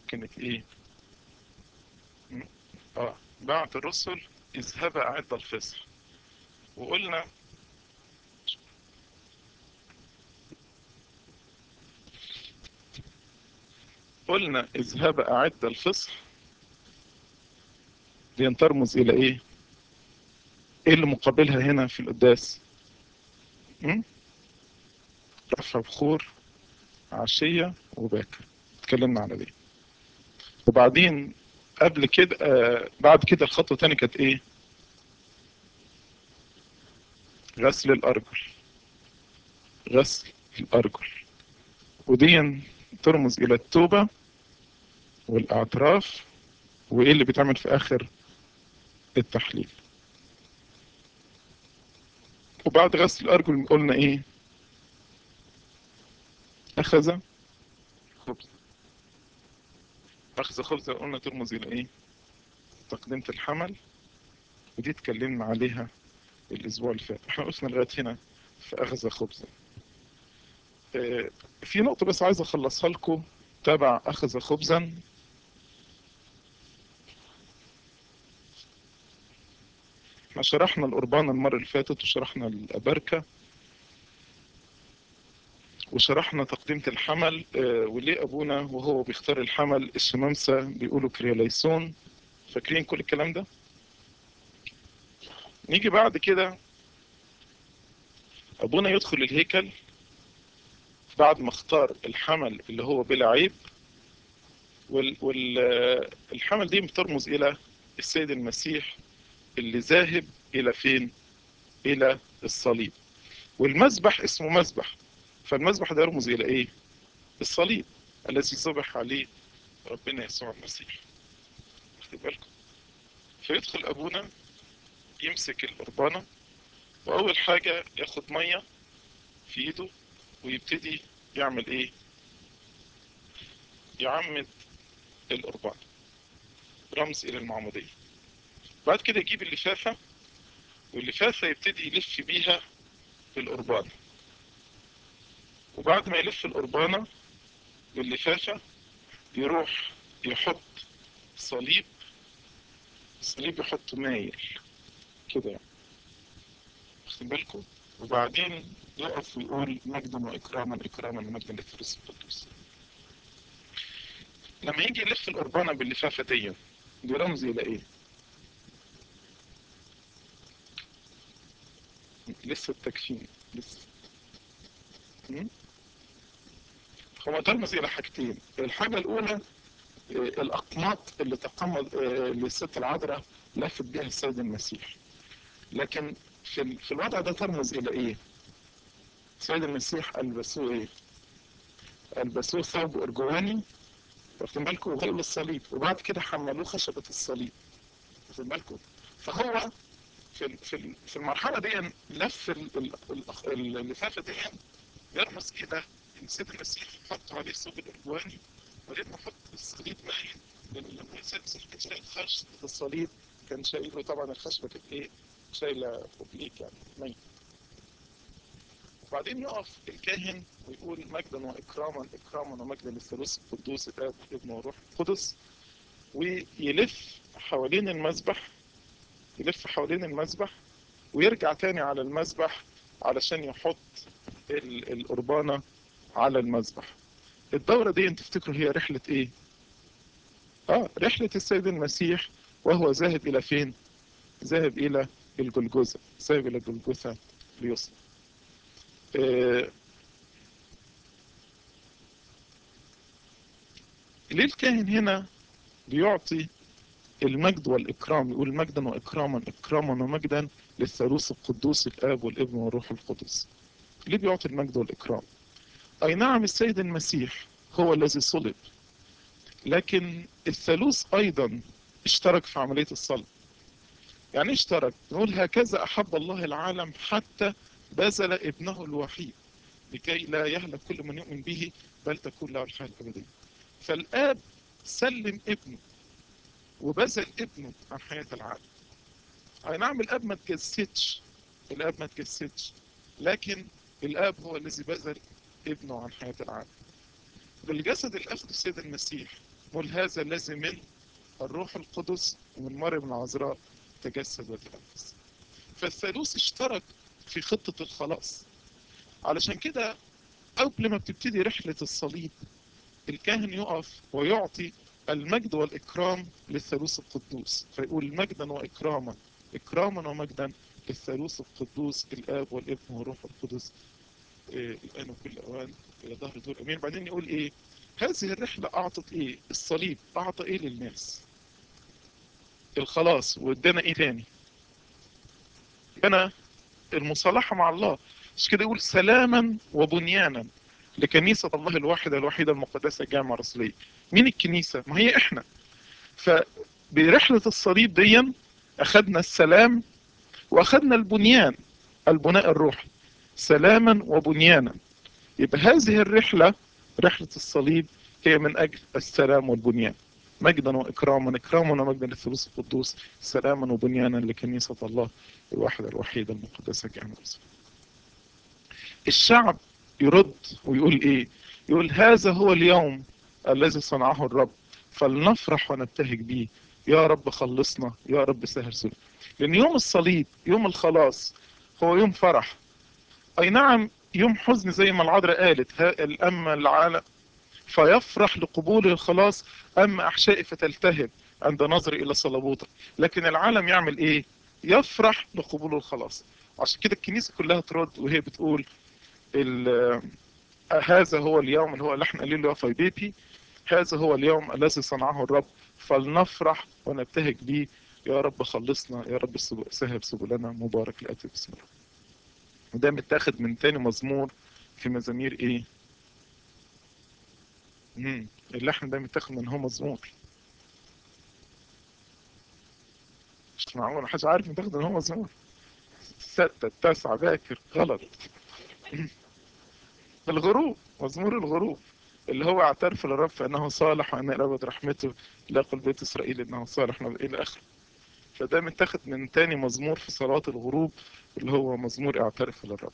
كانت ايه م? اه بعت الرسل اذهب اعد الفصح وقلنا قلنا اذهب اعد الفصح دي ترمز الى ايه ايه اللي مقابلها هنا في القداس م? رفع بخور عشية وباكر اتكلمنا على دي وبعدين قبل كده آه بعد كده الخطوة الثانية كانت ايه غسل الارجل غسل الارجل ودي ترمز الى التوبة والاعتراف وايه اللي بيتعمل في اخر التحليل وبعد غسل الارجل قلنا ايه اخذ خبز اخذ خبز قلنا ترمز الى ايه تقدمة الحمل ودي اتكلمنا عليها الاسبوع اللي فات احنا وقفنا لغايه هنا في اخذ خبزا اه في نقطه بس عايز اخلصها لكم تبع اخذ خبزا احنا شرحنا القربان المره اللي فاتت وشرحنا الابركه وشرحنا تقديمة الحمل اه وليه ابونا وهو بيختار الحمل الشمامسة بيقولوا كرياليسون فاكرين كل الكلام ده نيجي بعد كده ابونا يدخل الهيكل بعد ما اختار الحمل اللي هو بلا عيب والحمل وال... دي بترمز الى السيد المسيح اللي ذاهب الى فين الى الصليب والمذبح اسمه مذبح فالمذبح ده يرمز الى ايه الصليب الذي صبح عليه ربنا يسوع المسيح واخد بالكم فيدخل ابونا يمسك القربانة واول حاجة ياخد مية في ايده ويبتدي يعمل ايه يعمد القربان رمز الى المعمودية بعد كده يجيب اللفافة واللفافة يبتدي يلف بيها القربانة وبعد ما يلف القربانة باللفافة يروح يحط صليب الصليب يحطه مايل كده يعني واخدين بالكم وبعدين يقف ويقول مجدا واكراما اكراما ومجدا للثالوث القدوس لما يجي يلف القربانه باللفافه دي دي رمز الى ايه؟ لسه التكفين لسه هو ترمز الى حاجتين الحاجه الاولى الاقماط اللي تقمض للست العذراء لفت بها السيد المسيح لكن في في الوضع ده ترمز الى ايه السيد المسيح البسوه ايه البسوه ثوب ارجواني واخدين بالكم وغلوا الصليب وبعد كده حملوه خشبة الصليب واخدين بالكم فهو في في في المرحلة دي لف اللفافة دي يرمز كده السيد المسيح حط عليه ثوب الارجواني ولما نحط الصليب مايل لان لما السيد المسيح كان شايل خشبة الصليب كان شايله طبعا الخشبة كانت ايه شايلة اوبليك يعني ميت وبعدين يقف الكاهن ويقول مجدا واكراما اكراما ومجدا للثالوث القدوس الاب ابن والروح القدس ويلف حوالين المذبح يلف حوالين المذبح ويرجع تاني على المذبح علشان يحط القربانة على المذبح الدورة دي انت تفتكروا هي رحلة ايه اه رحلة السيد المسيح وهو ذاهب الى فين ذاهب الى الجلجوزة ذاهب الى الجلجوزة ليصل آه ليه الكاهن هنا بيعطي المجد والإكرام يقول مجدا وإكراما إكراما ومجدا للثالوث القدوس الآب والابن والروح القدس ليه بيعطي المجد والإكرام أي نعم السيد المسيح هو الذي صلب لكن الثالوث أيضا اشترك في عملية الصلب يعني اشترك نقول هكذا أحب الله العالم حتى بذل ابنه الوحيد لكي لا يهلك كل من يؤمن به بل تكون له الحياة الأبدية فالآب سلم ابنه وبذل ابنه عن حياة العالم أي نعم الآب ما تجسدش الآب ما تجسدش لكن الآب هو الذي بذل ابنه عن حياة العالم بالجسد اللي أخذه السيد المسيح نقول هذا الذي من الروح القدس ومن مريم العذراء تجسد وتنفس فالثالوث اشترك في خطة الخلاص علشان كده قبل ما بتبتدي رحلة الصليب الكاهن يقف ويعطي المجد والإكرام للثالوث القدوس فيقول مجدا وإكراما إكراما ومجدا للثالوث القدوس الآب والابن والروح القدس إيه الآن وكل أوان إلى ظهر دول أمين بعدين يقول إيه هذه الرحلة أعطت إيه الصليب أعطى إيه للناس الخلاص وادانا إيه تاني أنا المصالحة مع الله مش كده يقول سلاما وبنيانا لكنيسة الله الواحدة الوحيدة المقدسة الجامعة الرسولية مين الكنيسة؟ ما هي احنا فبرحلة الصليب دي أخذنا السلام وأخذنا البنيان البناء الروحي سلاما وبنيانا يبقى هذه الرحلة رحلة الصليب هي من أجل السلام والبنيان مجدا وإكراما إكراما ومجدا للثالوث القدوس سلاما وبنيانا لكنيسة الله الواحدة الوحيدة المقدسة الجامعة الرسولية الشعب يرد ويقول ايه يقول هذا هو اليوم الذي صنعه الرب فلنفرح ونبتهج به يا رب خلصنا يا رب سهل سلم لان يوم الصليب يوم الخلاص هو يوم فرح اي نعم يوم حزن زي ما العذراء قالت اما العالم فيفرح لقبول الخلاص اما احشائي فتلتهب عند نظري الى صلبوتك لكن العالم يعمل ايه يفرح لقبول الخلاص عشان كده الكنيسه كلها ترد وهي بتقول هذا هو اليوم اللي هو لحن قليل له في بيتي هذا هو اليوم الذي صنعه الرب فلنفرح ونبتهج به يا رب خلصنا يا رب سهب سبلنا مبارك الاتي بسم الله وده متاخد من تاني مزمور في مزامير ايه مم. اللحن ده متاخد من هو مزمور مش معقول محدش عارف متاخد من هو مزمور ستة التاسعة باكر غلط الغروب مزمور الغروب اللي هو اعترف للرب فانه صالح وان الابد رحمته لا قل بيت اسرائيل انه صالح الى اخره فده متاخد من تاني مزمور في صلاة الغروب اللي هو مزمور اعترف للرب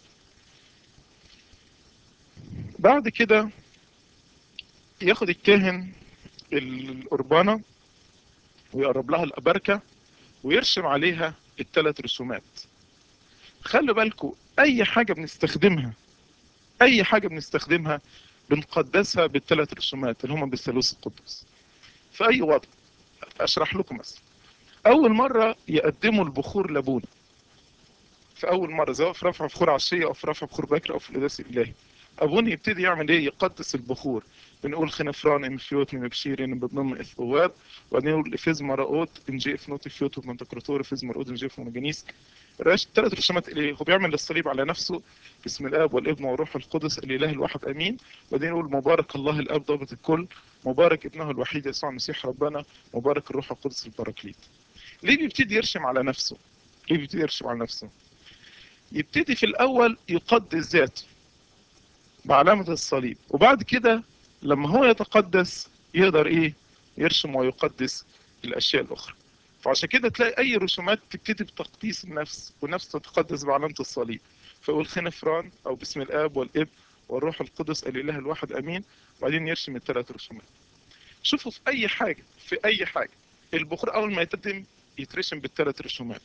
بعد كده ياخد الكاهن القربانة ويقرب لها الأبركة ويرسم عليها الثلاث رسومات خلوا بالكم أي حاجة بنستخدمها أي حاجة بنستخدمها بنقدسها بالثلاث رسومات اللي هم بالثالوث القدس في أي وضع أشرح لكم مثلا أول مرة يقدموا البخور لابونا في أول مرة سواء في رفع بخور عشية أو في رفع بخور باكر أو في القداس الإلهي أبونا يبتدي يعمل إيه يقدس البخور بنقول خنفران إن فيوت من بشير إن بضم إثواب وبعدين نقول إفيز مراؤوت إن جي إفنوت فيوت من تكرتور إفيز مراؤوت إن جي إفنوت جنيس الثلاث رسومات إليه هو بيعمل الصليب على نفسه باسم الآب والابن والروح القدس الإله الواحد أمين وبعدين يقول مبارك الله الآب ضابط الكل مبارك ابنه الوحيد يسوع المسيح ربنا مبارك الروح القدس البراكليت ليه بيبتدي يرسم على نفسه ليه بيبتدي يرسم على نفسه يبتدي في الأول يقدس ذاته بعلامة الصليب وبعد كده لما هو يتقدس يقدر ايه يرسم ويقدس الاشياء الاخرى فعشان كده تلاقي اي رسومات تبتدي بتقديس النفس ونفس تتقدس بعلامة الصليب فيقول خنفران او باسم الاب والابن والروح القدس الاله الواحد امين وبعدين يرسم الثلاث رسومات شوفوا في اي حاجة في اي حاجة البخور اول ما يتقدم يترسم بالثلاث رسومات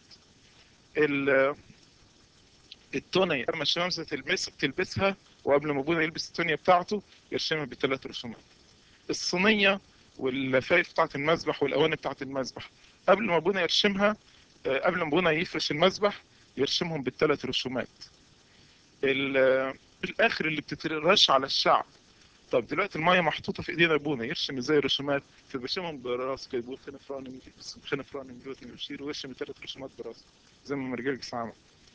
التونية اما الشمامسة تلبس تلبسها وقبل ما ابونا يلبس التونية بتاعته يرسمها بثلاث رسومات الصينية واللفايف بتاعت المذبح والاواني بتاعت المذبح قبل ما ابونا يرسمها قبل ما ابونا يفرش المذبح يرسمهم بالثلاث رسومات الاخر اللي بتترش على الشعب طب دلوقتي المايه محطوطه في ايدينا ابونا يرسم ازاي الرسومات فبيرسمهم براسه كده يقول خنفران خنفران مليوت يشير ويرسم ثلاث رسومات براسه زي ما مرجلكس عمل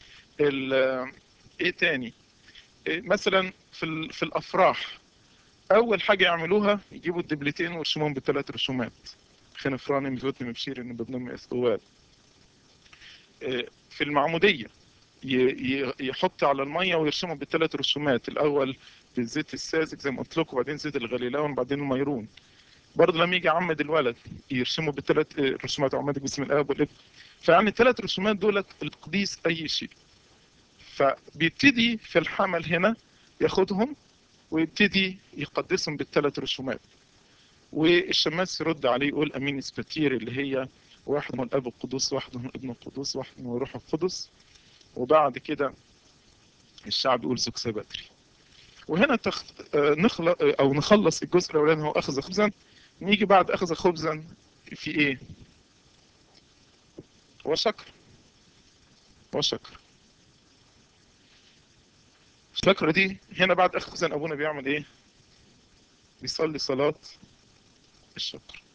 ايه تاني إيه مثلا في في الافراح اول حاجه يعملوها يجيبوا الدبلتين ويرسموهم بثلاث رسومات خنفران مليوت مبشير ان بضم اسقوال إيه في المعموديه يحط على الميه ويرسمهم بالثلاث رسومات الاول بالزيت الساذج زي ما قلت لكم وبعدين زيت الغليلاون وبعدين الميرون برضه لما يجي يعمد الولد يرسموا بالثلاث رسومات عمادك باسم الاب والابن فيعني الثلاث رسومات دولت لتقديس اي شيء فبيبتدي في الحمل هنا ياخدهم ويبتدي يقدسهم بالثلاث رسومات والشماس يرد عليه يقول امين اسباتير اللي هي واحد من الاب القدوس واحد من ابن القدوس واحد من الروح القدس وبعد كده الشعب يقول زكسة بدري وهنا تخ... نخلص او نخلص الجزء الاولاني هو اخذ خبزا نيجي بعد اخذ خبزا في ايه وشكر وشكر الشكر دي هنا بعد اخذ خبزا ابونا بيعمل ايه بيصلي صلاة الشكر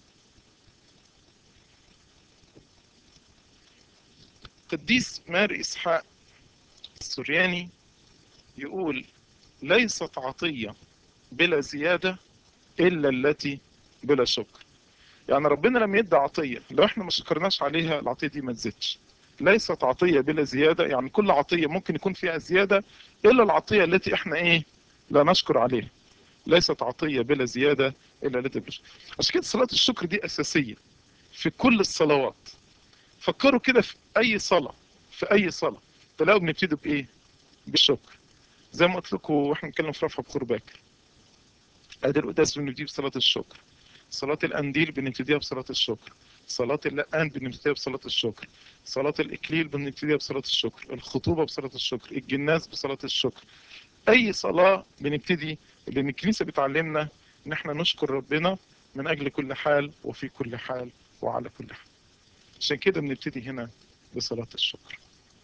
قديس ماري إسحاق السورياني يقول ليست عطية بلا زيادة إلا التي بلا شكر يعني ربنا لما يدي عطية لو احنا ما شكرناش عليها العطية دي ما تزيدش ليست عطية بلا زيادة يعني كل عطية ممكن يكون فيها زيادة إلا العطية التي احنا ايه لا نشكر عليها ليست عطية بلا زيادة إلا التي بلا شكر عشان كده صلاة الشكر دي أساسية في كل الصلوات فكروا كده في أي صلاة في أي صلاة تلاقوا بنبتدي بإيه بالشكر زي ما قلت لكم واحنا بنتكلم في رفع بخور باكر ادي القداس بنبتدي بصلاة الشكر صلاة الأنديل بنبتديها بصلاة الشكر صلاة اللقان بنبتديها بصلاة الشكر صلاة الإكليل بنبتديها بصلاة الشكر الخطوبة بصلاة الشكر الجناز بصلاة الشكر أي صلاة بنبتدي لأن الكنيسة بتعلمنا إن احنا نشكر ربنا من أجل كل حال وفي كل حال وعلى كل حال عشان كده بنبتدي هنا بصلاة الشكر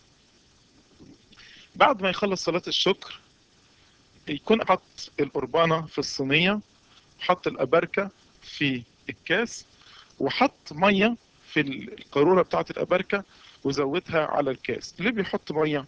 بعد ما يخلص صلاة الشكر يكون حط القربانة في الصينية حط الأبركة في الكاس وحط مية في القارورة بتاعة الأبركة وزودها على الكاس ليه بيحط مية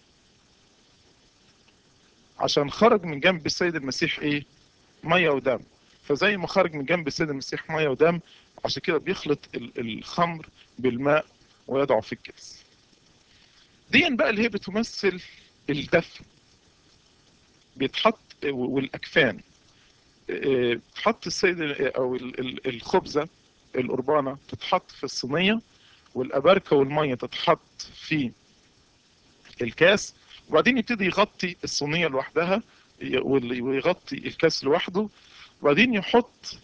عشان خرج من جنب السيد المسيح ايه مية ودم فزي ما خرج من جنب السيد المسيح مية ودم عشان كده بيخلط الخمر بالماء ويضعه في الكاس دي بقى اللي هي بتمثل الدفن بيتحط والاكفان تحط السيد او الخبزه القربانه تتحط في الصينيه والابركه والميه تتحط في الكاس وبعدين يبتدي يغطي الصينيه لوحدها ويغطي الكاس لوحده وبعدين يحط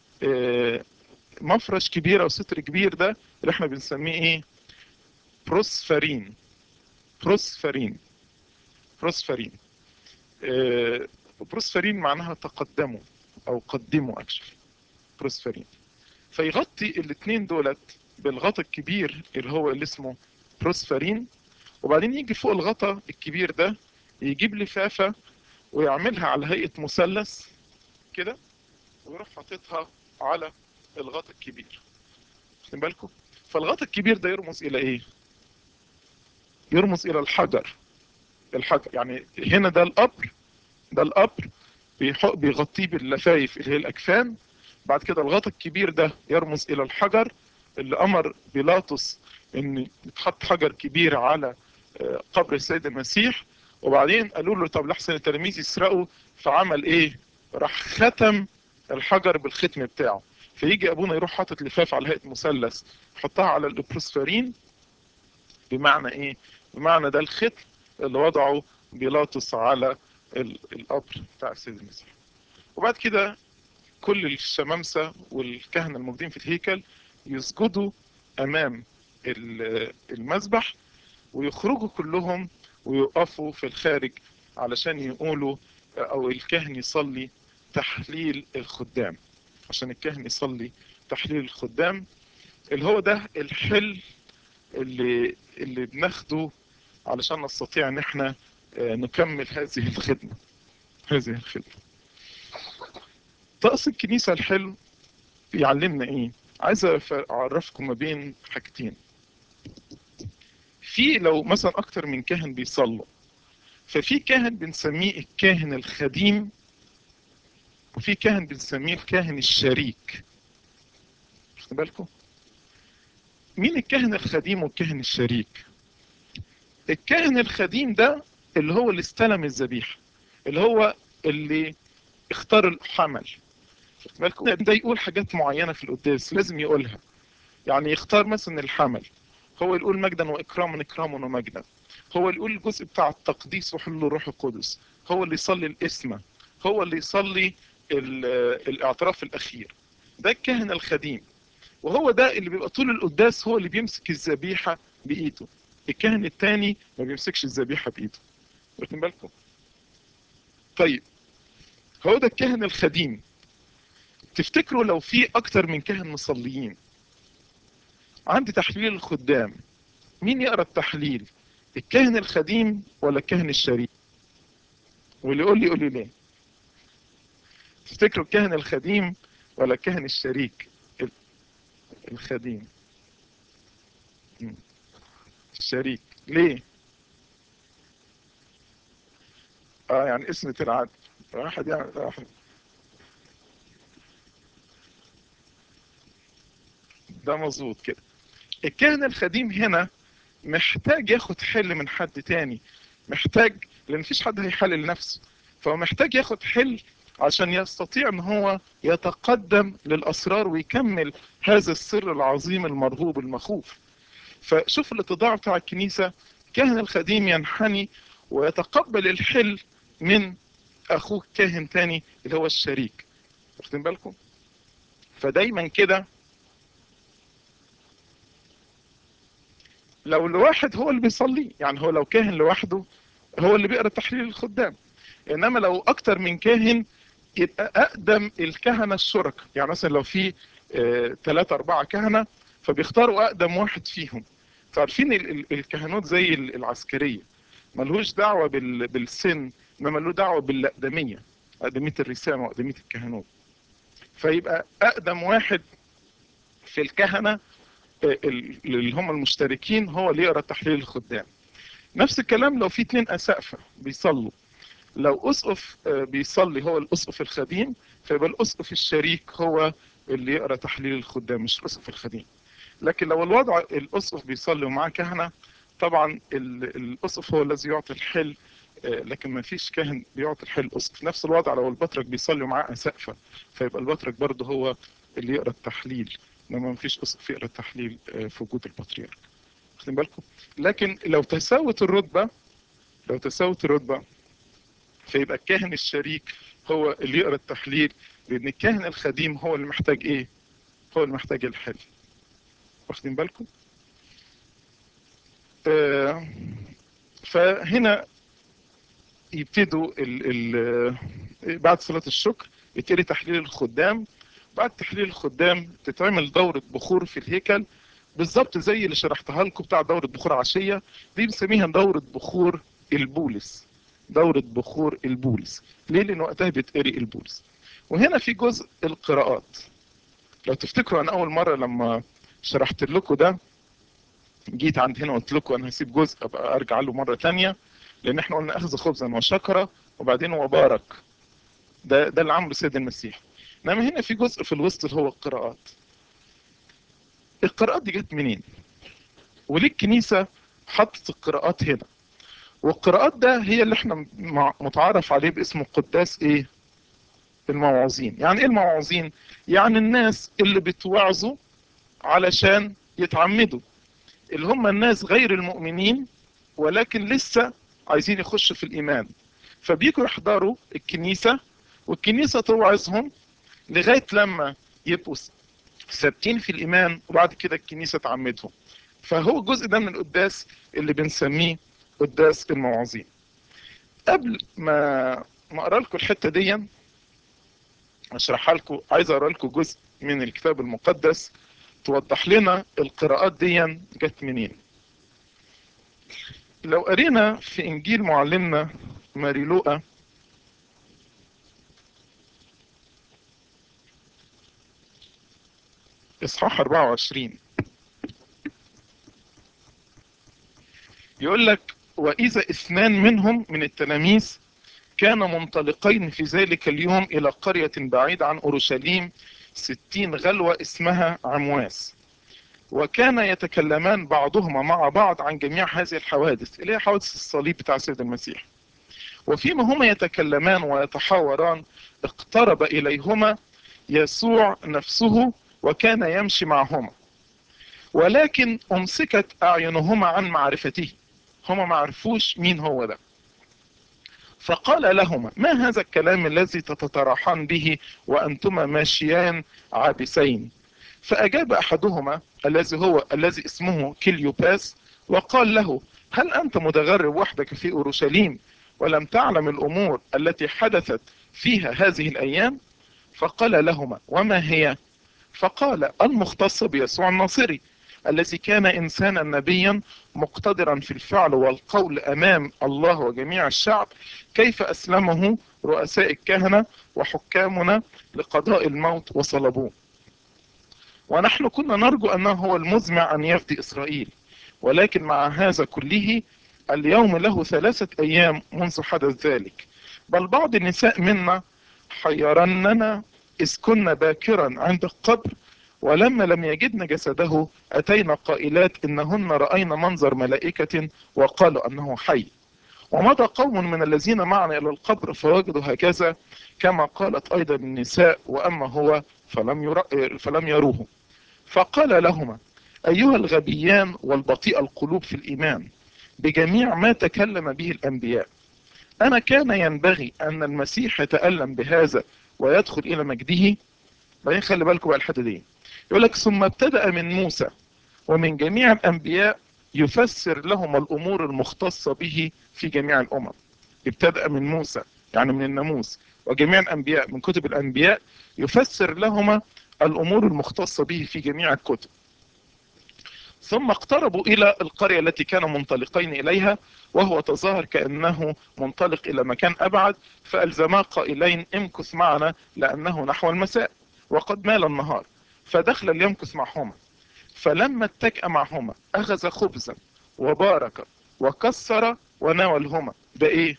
مفرش كبير او ستر كبير ده اللي احنا بنسميه ايه بروسفارين بروسفارين بروسفارين آه بروسفارين معناها تقدموا او قدموا اكشلي بروسفارين فيغطي الاثنين دولت بالغطا الكبير اللي هو اللي اسمه بروسفارين وبعدين يجي فوق الغطا الكبير ده يجيب لفافة ويعملها على هيئة مثلث كده ويروح حاططها على الغطا الكبير واخدين بالكم فالغطا الكبير ده يرمز الى ايه يرمز الى الحجر الحجر يعني هنا ده القبر ده القبر بيغطيه باللفايف اللي هي الاكفان بعد كده الغطا الكبير ده يرمز الى الحجر اللي امر بيلاطس ان يتحط حجر كبير على قبر السيد المسيح وبعدين قالوا له طب لحسن التلاميذ يسرقوا فعمل ايه راح ختم الحجر بالختم بتاعه فيجي ابونا يروح حاطط لفاف على هيئه مثلث يحطها على البروسفرين بمعنى ايه بمعنى ده الختم اللي وضعه بيلاطس على القبر بتاع السيد المسيح وبعد كده كل الشمامسة والكهنة الموجودين في الهيكل يسجدوا امام المذبح ويخرجوا كلهم ويقفوا في الخارج علشان يقولوا او الكاهن يصلي تحليل الخدام عشان الكاهن يصلي تحليل الخدام اللي هو ده الحل اللي اللي بناخده علشان نستطيع ان احنا نكمل هذه الخدمة هذه الخدمة طقس الكنيسة الحلو يعلمنا ايه عايز اعرفكم ما بين حاجتين في لو مثلا اكتر من كاهن بيصلوا ففي كاهن بنسميه الكاهن الخديم وفي كاهن بنسميه الكاهن الشريك خد بالكم مين الكاهن الخديم والكاهن الشريك الكاهن الخديم ده اللي هو اللي استلم الذبيحه اللي هو اللي اختار الحمل خد بالكم ده يقول حاجات معينه في القداس لازم يقولها يعني يختار مثلا الحمل هو يقول مجدا واكراما اكراما ومجدا هو يقول الجزء بتاع التقديس وحل الروح القدس هو اللي يصلي الاسمه هو اللي يصلي الاعتراف الاخير ده الكاهن الخديم وهو ده اللي بيبقى طول القداس هو اللي بيمسك الذبيحة بإيده الكاهن التاني ما بيمسكش الذبيحة بإيده واخدين بالكم طيب هو ده الكاهن الخديم تفتكروا لو في اكتر من كاهن مصليين عند تحليل الخدام مين يقرا التحليل الكاهن الخديم ولا الكاهن الشريك واللي يقول لي يقول لي ليه تفتكروا الكاهن الخديم ولا الكاهن الشريك الخديم الشريك ليه اه يعني اسم العدل واحد يعني واحد ده مظبوط كده الكاهن الخديم هنا محتاج ياخد حل من حد تاني محتاج لان مفيش حد هيحلل نفسه فهو محتاج ياخد حل عشان يستطيع ان هو يتقدم للاسرار ويكمل هذا السر العظيم المرهوب المخوف فشوف الاتضاع بتاع الكنيسة كاهن الخديم ينحني ويتقبل الحل من اخوه كاهن تاني اللي هو الشريك واخدين بالكم فدايما كده لو الواحد هو اللي بيصلي يعني هو لو كاهن لوحده هو اللي بيقرا تحليل الخدام انما لو اكتر من كاهن يبقى اقدم الكهنه الشركاء يعني مثلا لو في ثلاثة أربعة كهنة فبيختاروا أقدم واحد فيهم عارفين الكهنوت زي العسكرية ملهوش دعوة بالسن انما له دعوة بالأقدمية أقدمية الرسامة وأقدمية الكهنوت فيبقى أقدم واحد في الكهنة اللي هم المشتركين هو اللي يقرا تحليل الخدام نفس الكلام لو في اتنين أسقفة بيصلوا لو أسقف بيصلي هو الأسقف الخديم فيبقى الأسقف الشريك هو اللي يقرا تحليل الخدام مش الأسقف الخديم لكن لو الوضع الأسقف بيصلي ومعاه كهنة طبعا الأسقف هو الذي يعطي الحل لكن ما فيش كاهن بيعطي الحل الأسقف نفس الوضع لو البطرك بيصلي ومعاه أسقفة فيبقى البطرك برضه هو اللي يقرا التحليل انما ما فيش أسقف يقرا التحليل في وجود البطريرك واخدين بالكم لكن لو تساوت الرتبة لو تساوت الرتبة فيبقى الكاهن الشريك هو اللي يقرا التحليل لان الكاهن الخديم هو اللي محتاج ايه هو اللي محتاج الحل واخدين بالكم آه فهنا يبتدوا ال ال بعد صلاة الشكر يبتدي تحليل الخدام بعد تحليل الخدام تتعمل دورة بخور في الهيكل بالظبط زي اللي شرحتها لكم بتاع دورة بخور عشية دي بنسميها دورة بخور البولس دورة بخور البولس ليه لان وقتها بيتقري البولس وهنا في جزء القراءات لو تفتكروا انا اول مرة لما شرحت لكم ده جيت عند هنا قلت لكم انا هسيب جزء ابقى ارجع له مرة تانية لان احنا قلنا اخذ خبزا وشكرا وبعدين وبارك ده ده اللي عمله سيد المسيح انما هنا في جزء في الوسط اللي هو القراءات القراءات دي جت منين وليه الكنيسة حطت القراءات هنا والقراءات ده هي اللي احنا متعارف عليه باسم القداس ايه المواعظين يعني ايه المواعظين يعني الناس اللي بتوعظوا علشان يتعمدوا اللي هم الناس غير المؤمنين ولكن لسه عايزين يخشوا في الايمان فبيجوا يحضروا الكنيسة والكنيسة توعظهم لغاية لما يبقوا ثابتين في الايمان وبعد كده الكنيسة تعمدهم فهو الجزء ده من القداس اللي بنسميه قداس المواعظين قبل ما ما اقرا لكم الحته دي اشرحها لكم عايز اقرا لكم جزء من الكتاب المقدس توضح لنا القراءات دي جت منين لو قرينا في انجيل معلمنا ماري لوقا اصحاح 24 يقول لك واذا اثنان منهم من التلاميذ كان منطلقين في ذلك اليوم الى قرية بعيدة عن اورشليم ستين غلوة اسمها عمواس وكان يتكلمان بعضهما مع بعض عن جميع هذه الحوادث اللي هي حوادث الصليب بتاع سيد المسيح وفيما هما يتكلمان ويتحاوران اقترب اليهما يسوع نفسه وكان يمشي معهما ولكن امسكت اعينهما عن معرفته هما ما عرفوش مين هو ده فقال لهما ما هذا الكلام الذي تتطرحان به وأنتما ماشيان عابسين فأجاب أحدهما الذي هو الذي اسمه كليوباس وقال له هل أنت متغرب وحدك في أورشليم ولم تعلم الأمور التي حدثت فيها هذه الأيام فقال لهما وما هي فقال المختص بيسوع الناصري الذي كان إنسانا نبيا مقتدرا في الفعل والقول أمام الله وجميع الشعب كيف أسلمه رؤساء الكهنة وحكامنا لقضاء الموت وصلبوه ونحن كنا نرجو أنه هو المزمع أن يفدي إسرائيل ولكن مع هذا كله اليوم له ثلاثة أيام منذ حدث ذلك بل بعض النساء منا حيرننا إذ كنا باكرا عند القبر ولما لم يجدن جسده أتينا قائلات إنهن رأينا منظر ملائكة وقالوا أنه حي ومضى قوم من الذين معنا إلى القبر فوجدوا هكذا كما قالت أيضا النساء وأما هو فلم, ير... فلم يروه فقال لهما أيها الغبيان والبطيء القلوب في الإيمان بجميع ما تكلم به الأنبياء أنا كان ينبغي أن المسيح يتألم بهذا ويدخل إلى مجده بعدين خلي بالكم بقى الحته دي يقول لك ثم ابتدأ من موسى ومن جميع الأنبياء يفسر لهم الأمور المختصة به في جميع الأمم ابتدأ من موسى يعني من الناموس وجميع الأنبياء من كتب الأنبياء يفسر لهما الأمور المختصة به في جميع الكتب ثم اقتربوا إلى القرية التي كانوا منطلقين إليها وهو تظاهر كأنه منطلق إلى مكان أبعد فألزما قائلين امكث معنا لأنه نحو المساء وقد مال النهار فدخل ليمكث معهما فلما اتكأ معهما أخذ خبزا وبارك وكسر وناولهما ده إيه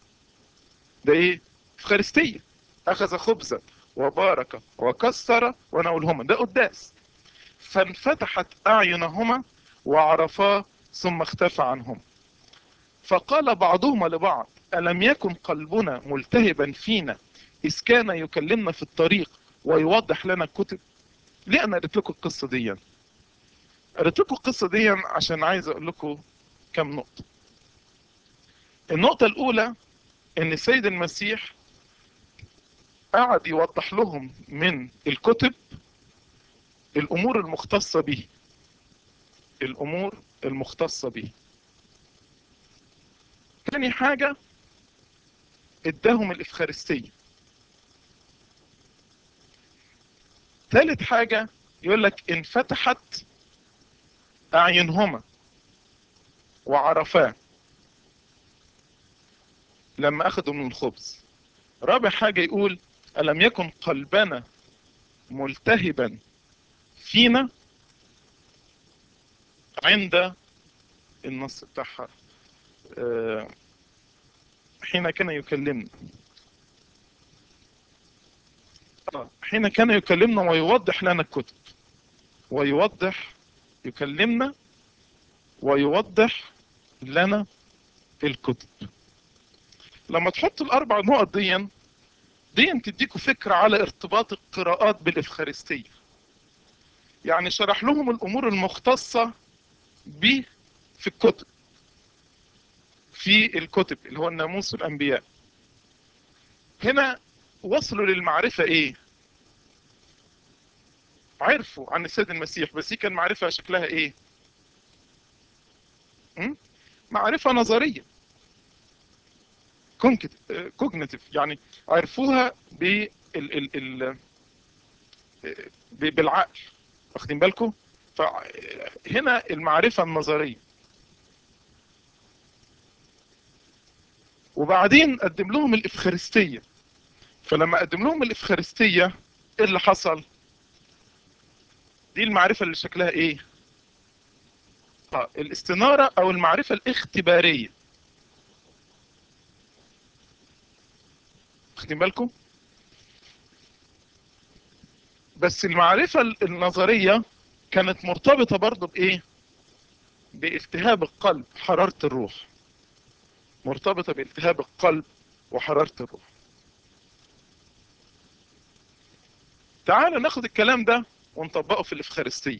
ده إيه فخارستية أخذ خبزا وبارك وكسر وناولهما ده قداس فانفتحت أعينهما وعرفا ثم اختفى عنهم فقال بعضهما لبعض ألم يكن قلبنا ملتهبا فينا إذ كان يكلمنا في الطريق ويوضح لنا الكتب ليه أنا قلت لكم القصة دي قلت لكم القصة دي عشان عايز أقول لكم كم نقطة النقطة الأولى إن السيد المسيح قعد يوضح لهم من الكتب الأمور المختصة به الأمور المختصة به تاني حاجة اداهم الإفخارستية ثالث حاجة يقول لك انفتحت أعينهما وعرفاه لما أخذوا من الخبز رابع حاجة يقول ألم يكن قلبنا ملتهبا فينا عند النص بتاعها حين كان يكلمنا حين كان يكلمنا ويوضح لنا الكتب ويوضح يكلمنا ويوضح لنا الكتب لما تحط الاربع نقط دي دي تديكوا فكرة على ارتباط القراءات بالإفخارستية يعني شرح لهم الأمور المختصة ب في الكتب في الكتب اللي هو الناموس والأنبياء هنا وصلوا للمعرفة ايه عرفوا عن السيد المسيح بس هي كان معرفة شكلها ايه م? معرفة نظرية كوجنيتيف يعني عرفوها بال ال ال بالعقل واخدين بالكم فهنا المعرفة النظرية وبعدين قدم لهم الإفخارستية فلما قدم لهم الإفخارستية ايه اللي حصل دي المعرفة اللي شكلها ايه آه الاستنارة او المعرفة الاختبارية واخدين بالكم بس المعرفة النظرية كانت مرتبطة برضو بايه بالتهاب القلب حرارة الروح مرتبطة بالتهاب القلب وحرارة الروح تعالوا ناخد الكلام ده ونطبقه في الإفخارستية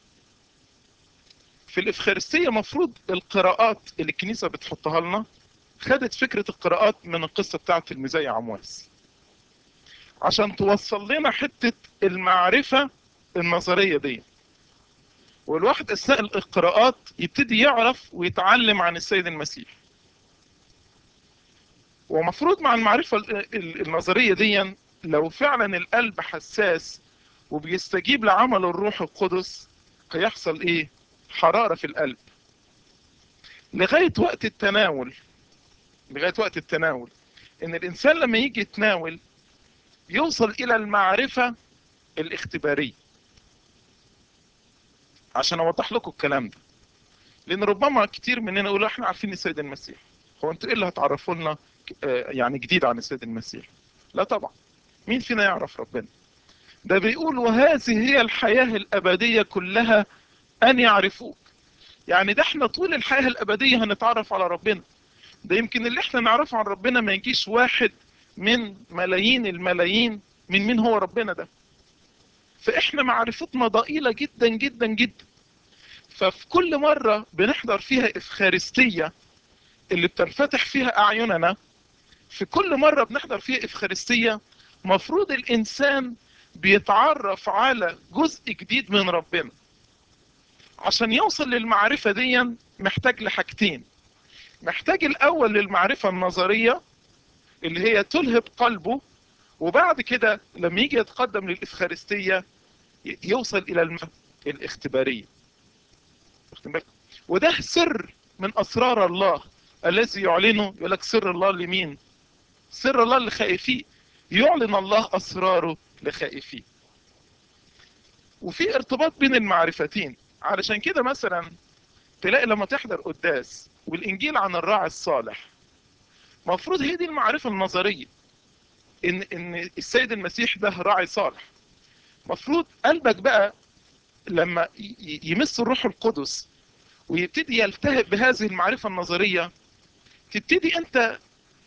في الإفخارستية مفروض القراءات اللي الكنيسة بتحطها لنا خدت فكرة القراءات من القصة بتاعت المزايا عمواس عشان توصل لنا حتة المعرفة النظرية دي والواحد اثناء القراءات يبتدي يعرف ويتعلم عن السيد المسيح ومفروض مع المعرفة النظرية دي لو فعلا القلب حساس وبيستجيب لعمل الروح القدس هيحصل ايه حرارة في القلب لغاية وقت التناول لغاية وقت التناول ان الانسان لما يجي يتناول يوصل الى المعرفة الاختبارية عشان اوضح لكم الكلام ده لان ربما كتير مننا يقولوا احنا عارفين السيد المسيح هو انتوا ايه اللي هتعرفوا لنا يعني جديد عن السيد المسيح لا طبعا مين فينا يعرف ربنا ده بيقول وهذه هي الحياة الأبدية كلها أن يعرفوك يعني ده احنا طول الحياة الأبدية هنتعرف على ربنا ده يمكن اللي احنا نعرفه عن ربنا ما يجيش واحد من ملايين الملايين من مين هو ربنا ده فاحنا معرفتنا ضئيلة جدا جدا جدا ففي كل مرة بنحضر فيها إفخارستية اللي بتنفتح فيها أعيننا في كل مرة بنحضر فيها إفخارستية مفروض الإنسان بيتعرف على جزء جديد من ربنا عشان يوصل للمعرفة دي محتاج لحاجتين محتاج الأول للمعرفة النظرية اللي هي تلهب قلبه وبعد كده لما يجي يتقدم للإفخارستية يوصل إلى المعرفة الاختبارية وده سر من أسرار الله الذي يعلنه يقول لك سر الله لمين سر الله لخائفيه يعلن الله أسراره لخائفيه وفي ارتباط بين المعرفتين علشان كده مثلا تلاقي لما تحضر قداس والإنجيل عن الراعي الصالح مفروض هي دي المعرفة النظرية إن إن السيد المسيح ده راعي صالح مفروض قلبك بقى لما يمس الروح القدس ويبتدي يلتهب بهذه المعرفة النظرية تبتدي أنت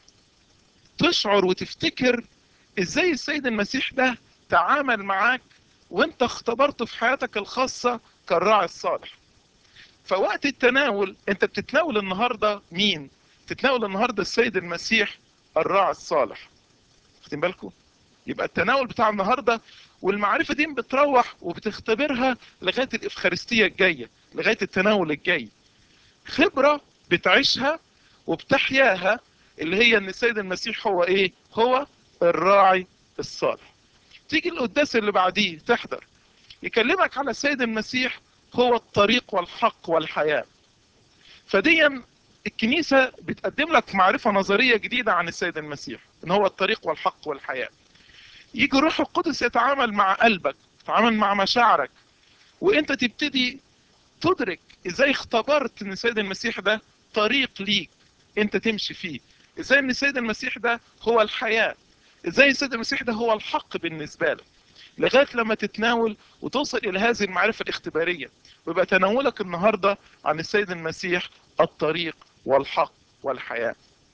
تشعر وتفتكر إزاي السيد المسيح ده تعامل معاك وانت اختبرته في حياتك الخاصة كالراعي الصالح فوقت التناول انت بتتناول النهاردة مين تتناول النهاردة السيد المسيح الراعي الصالح واخدين بالكم يبقى التناول بتاع النهاردة والمعرفة دي بتروح وبتختبرها لغاية الإفخارستية الجاية لغاية التناول الجاي خبرة بتعيشها وبتحياها اللي هي ان السيد المسيح هو ايه هو الراعي الصالح تيجي القداس اللي بعديه تحضر يكلمك على السيد المسيح هو الطريق والحق والحياة فديا الكنيسة بتقدم لك معرفة نظرية جديدة عن السيد المسيح ان هو الطريق والحق والحياة يجي روح القدس يتعامل مع قلبك يتعامل مع مشاعرك وانت تبتدي تدرك ازاي اختبرت ان السيد المسيح ده طريق ليك انت تمشي فيه ازاي ان السيد المسيح ده هو الحياة ازاي السيد المسيح ده هو الحق بالنسبة لك لغاية لما تتناول وتوصل الى هذه المعرفة الاختبارية ويبقى تناولك النهاردة عن السيد المسيح الطريق والحق والحياة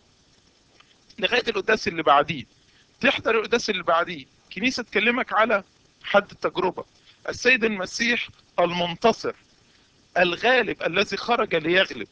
لغاية القداس اللي بعديه تحضر القداس اللي بعديه كنيسة تكلمك على حد التجربة السيد المسيح المنتصر الغالب الذي خرج ليغلب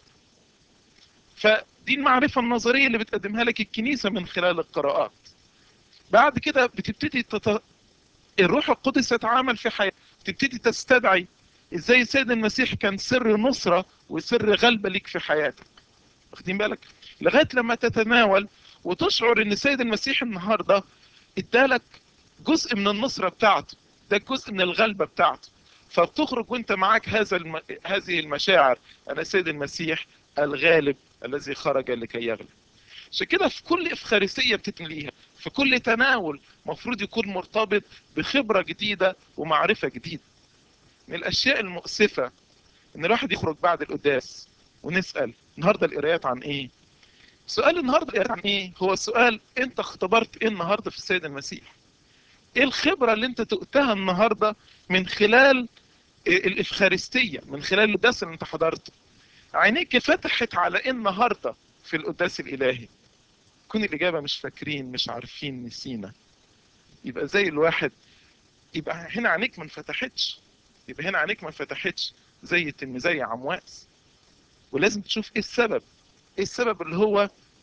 فدي المعرفة النظرية اللي بتقدمها لك الكنيسة من خلال القراءات بعد كده بتبتدي تت... الروح القدس يتعامل في حياتك تبتدي تستدعي ازاي السيد المسيح كان سر نصرة وسر غلبة ليك في حياتك واخدين بالك لغاية لما تتناول وتشعر ان السيد المسيح النهاردة ادالك جزء من النصرة بتاعته ده جزء من الغلبة بتاعته فبتخرج وانت معاك هذا الم... هذه المشاعر انا السيد المسيح الغالب الذي خرج لكي يغلب عشان كده في كل افخارسية بتتمليها في كل تناول مفروض يكون مرتبط بخبرة جديدة ومعرفة جديدة من الاشياء المؤسفة ان الواحد يخرج بعد القداس ونسأل النهاردة القرايات عن ايه سؤال النهاردة القرايات عن ايه هو سؤال انت اختبرت ايه النهاردة في السيد المسيح ايه الخبرة اللي انت تؤتها النهاردة من خلال الافخارستية من خلال القداس اللي انت حضرته عينيك فتحت على ايه النهاردة في القداس الالهي كون الاجابة مش فاكرين مش عارفين نسينا يبقى زي الواحد يبقى هنا عينيك ما انفتحتش يبقى هنا عينيك ما انفتحتش زي التلميذية عمواس ولازم تشوف ايه السبب ايه السبب اللي هو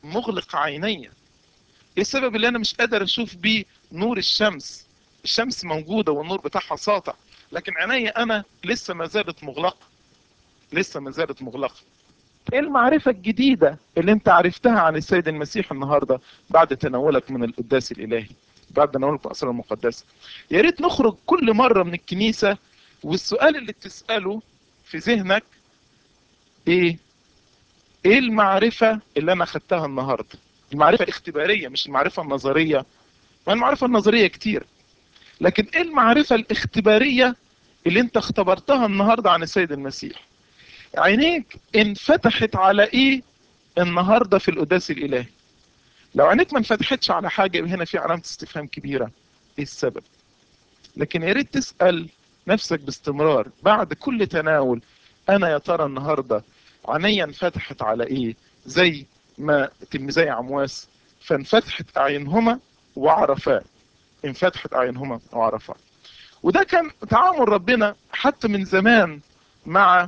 مغلق عيني ايه السبب اللي انا مش قادر اشوف بيه نور الشمس الشمس موجودة والنور بتاعها ساطع لكن عيني انا لسه ما زالت مغلقة لسه ما زالت مغلقة ايه المعرفة الجديدة اللي انت عرفتها عن السيد المسيح النهاردة بعد تناولك من القداس الالهي بعد تناولك من الاسرار المقدسة يا ريت نخرج كل مرة من الكنيسة والسؤال اللي بتسأله في ذهنك ايه ايه المعرفة اللي انا خدتها النهاردة المعرفة الاختبارية مش المعرفة النظرية ما المعرفة النظرية كتير لكن ايه المعرفة الاختبارية اللي انت اختبرتها النهاردة عن السيد المسيح عينيك انفتحت على ايه النهاردة في القداس الالهي لو عينيك ما انفتحتش على حاجة يبقى هنا في علامة استفهام كبيرة ايه السبب لكن يا ريت تسأل نفسك باستمرار بعد كل تناول انا يا ترى النهاردة عينيا انفتحت على ايه زي ما تلميذي عمواس فانفتحت اعينهما وعرفا انفتحت اعينهما وعرفا وده كان تعامل ربنا حتى من زمان مع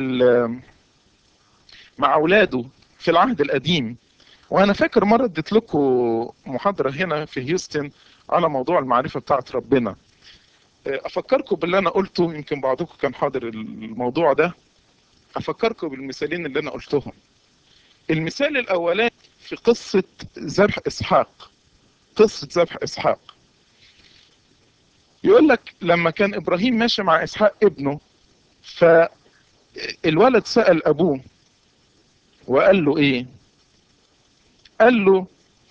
مع اولاده في العهد القديم وانا فاكر مره اديت لكم محاضره هنا في هيوستن على موضوع المعرفه بتاعت ربنا افكركم باللي انا قلته يمكن بعضكم كان حاضر الموضوع ده افكركم بالمثالين اللي انا قلتهم المثال الاولاني في قصه ذبح اسحاق قصه ذبح اسحاق يقول لك لما كان ابراهيم ماشي مع اسحاق ابنه فالولد سأل ابوه وقال له ايه قال له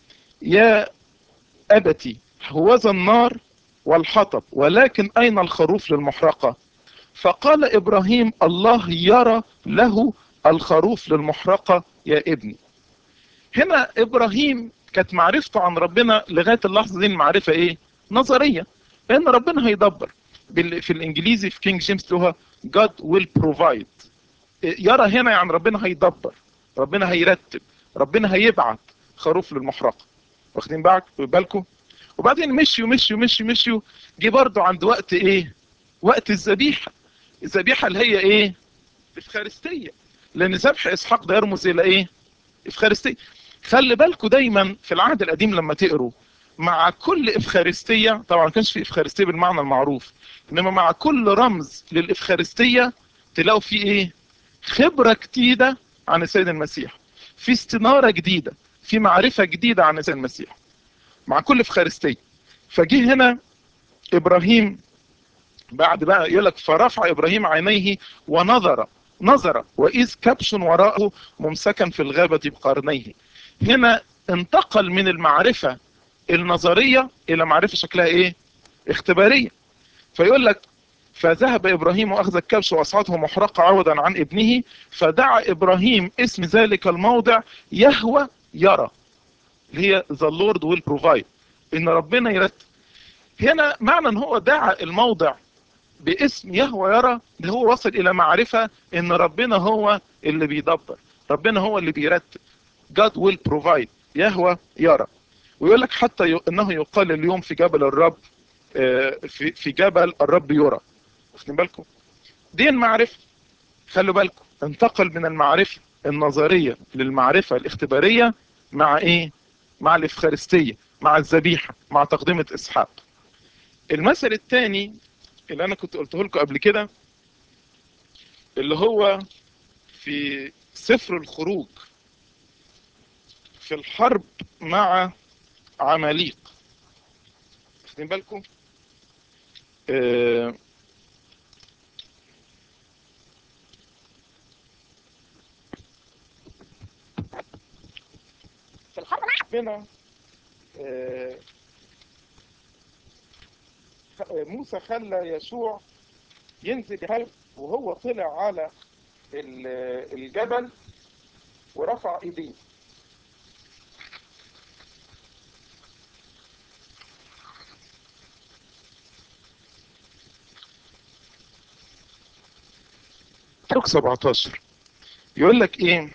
يا ابتي هوذا النار والحطب ولكن اين الخروف للمحرقة فقال ابراهيم الله يرى له الخروف للمحرقة يا ابني هنا ابراهيم كانت معرفته عن ربنا لغاية اللحظة دي المعرفة ايه نظرية لان ربنا هيدبر في الانجليزي في كينج جيمس لها God will provide يرى هنا يعني ربنا هيدبر ربنا هيرتب ربنا هيبعت خروف للمحرقة واخدين بالكم وبعدين مشيوا مشيوا مشيوا مشيوا جه برضه عند وقت ايه وقت الذبيحة الذبيحة اللي هي ايه الافخارستية لان ذبح اسحاق ده يرمز الى ايه افخارستية خلي بالكم دايما في العهد القديم لما تقروا مع كل افخارستية طبعا ما كانش في افخارستية بالمعنى المعروف انما مع كل رمز للافخارستية تلاقوا في ايه خبرة جديدة عن السيد المسيح في استنارة جديدة في معرفة جديدة عن السيد المسيح مع كل افخارستية فجه هنا ابراهيم بعد بقى يقول لك فرفع ابراهيم عينيه ونظر نظر واذ كبش وراءه ممسكا في الغابة بقرنيه هنا انتقل من المعرفة النظرية الى معرفة شكلها ايه اختبارية فيقول لك فذهب ابراهيم واخذ الكبش واصعده محرقة عوضا عن ابنه فدعا ابراهيم اسم ذلك الموضع يهوى يرى اللي هي the Lord will provide ان ربنا يرتب هنا معنى ان هو دعا الموضع باسم يهوى يرى ده هو وصل الى معرفة ان ربنا هو اللي بيدبر ربنا هو اللي بيرتب God will provide يهوى يرى ويقول لك حتى انه يقال اليوم في جبل الرب في في جبل الرب يرى واخدين بالكم دي المعرفة خلوا بالكم انتقل من المعرفة النظرية للمعرفة الاختبارية مع ايه مع الافخارستية مع الذبيحة مع تقدمة اسحاق المثل الثاني اللي انا كنت قلته لكم قبل كده اللي هو في سفر الخروج في الحرب مع عماليق واخدين بالكم آه في الحرب ربنا آه موسى خلى يشوع ينزل يحارب وهو طلع على الجبل ورفع ايديه لوك 17 يقول لك ايه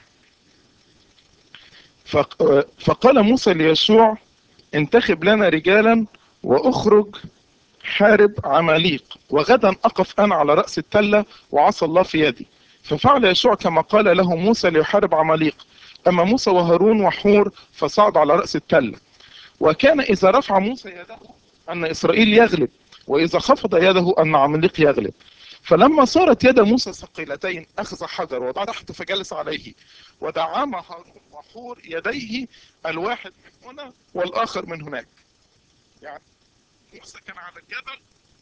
فقال موسى ليشوع انتخب لنا رجالا واخرج حارب عماليق وغدا اقف انا على رأس التلة وعصى الله في يدي ففعل يشوع كما قال له موسى ليحارب عماليق اما موسى وهارون وحور فصعدوا على راس التله وكان اذا رفع موسى يده ان اسرائيل يغلب واذا خفض يده ان عماليق يغلب فلما صارت يد موسى ثقيلتين اخذ حجر وضع تحت فجلس عليه ودعم هارون وحور يديه الواحد من هنا والاخر من هناك يعني موسى كان على الجبل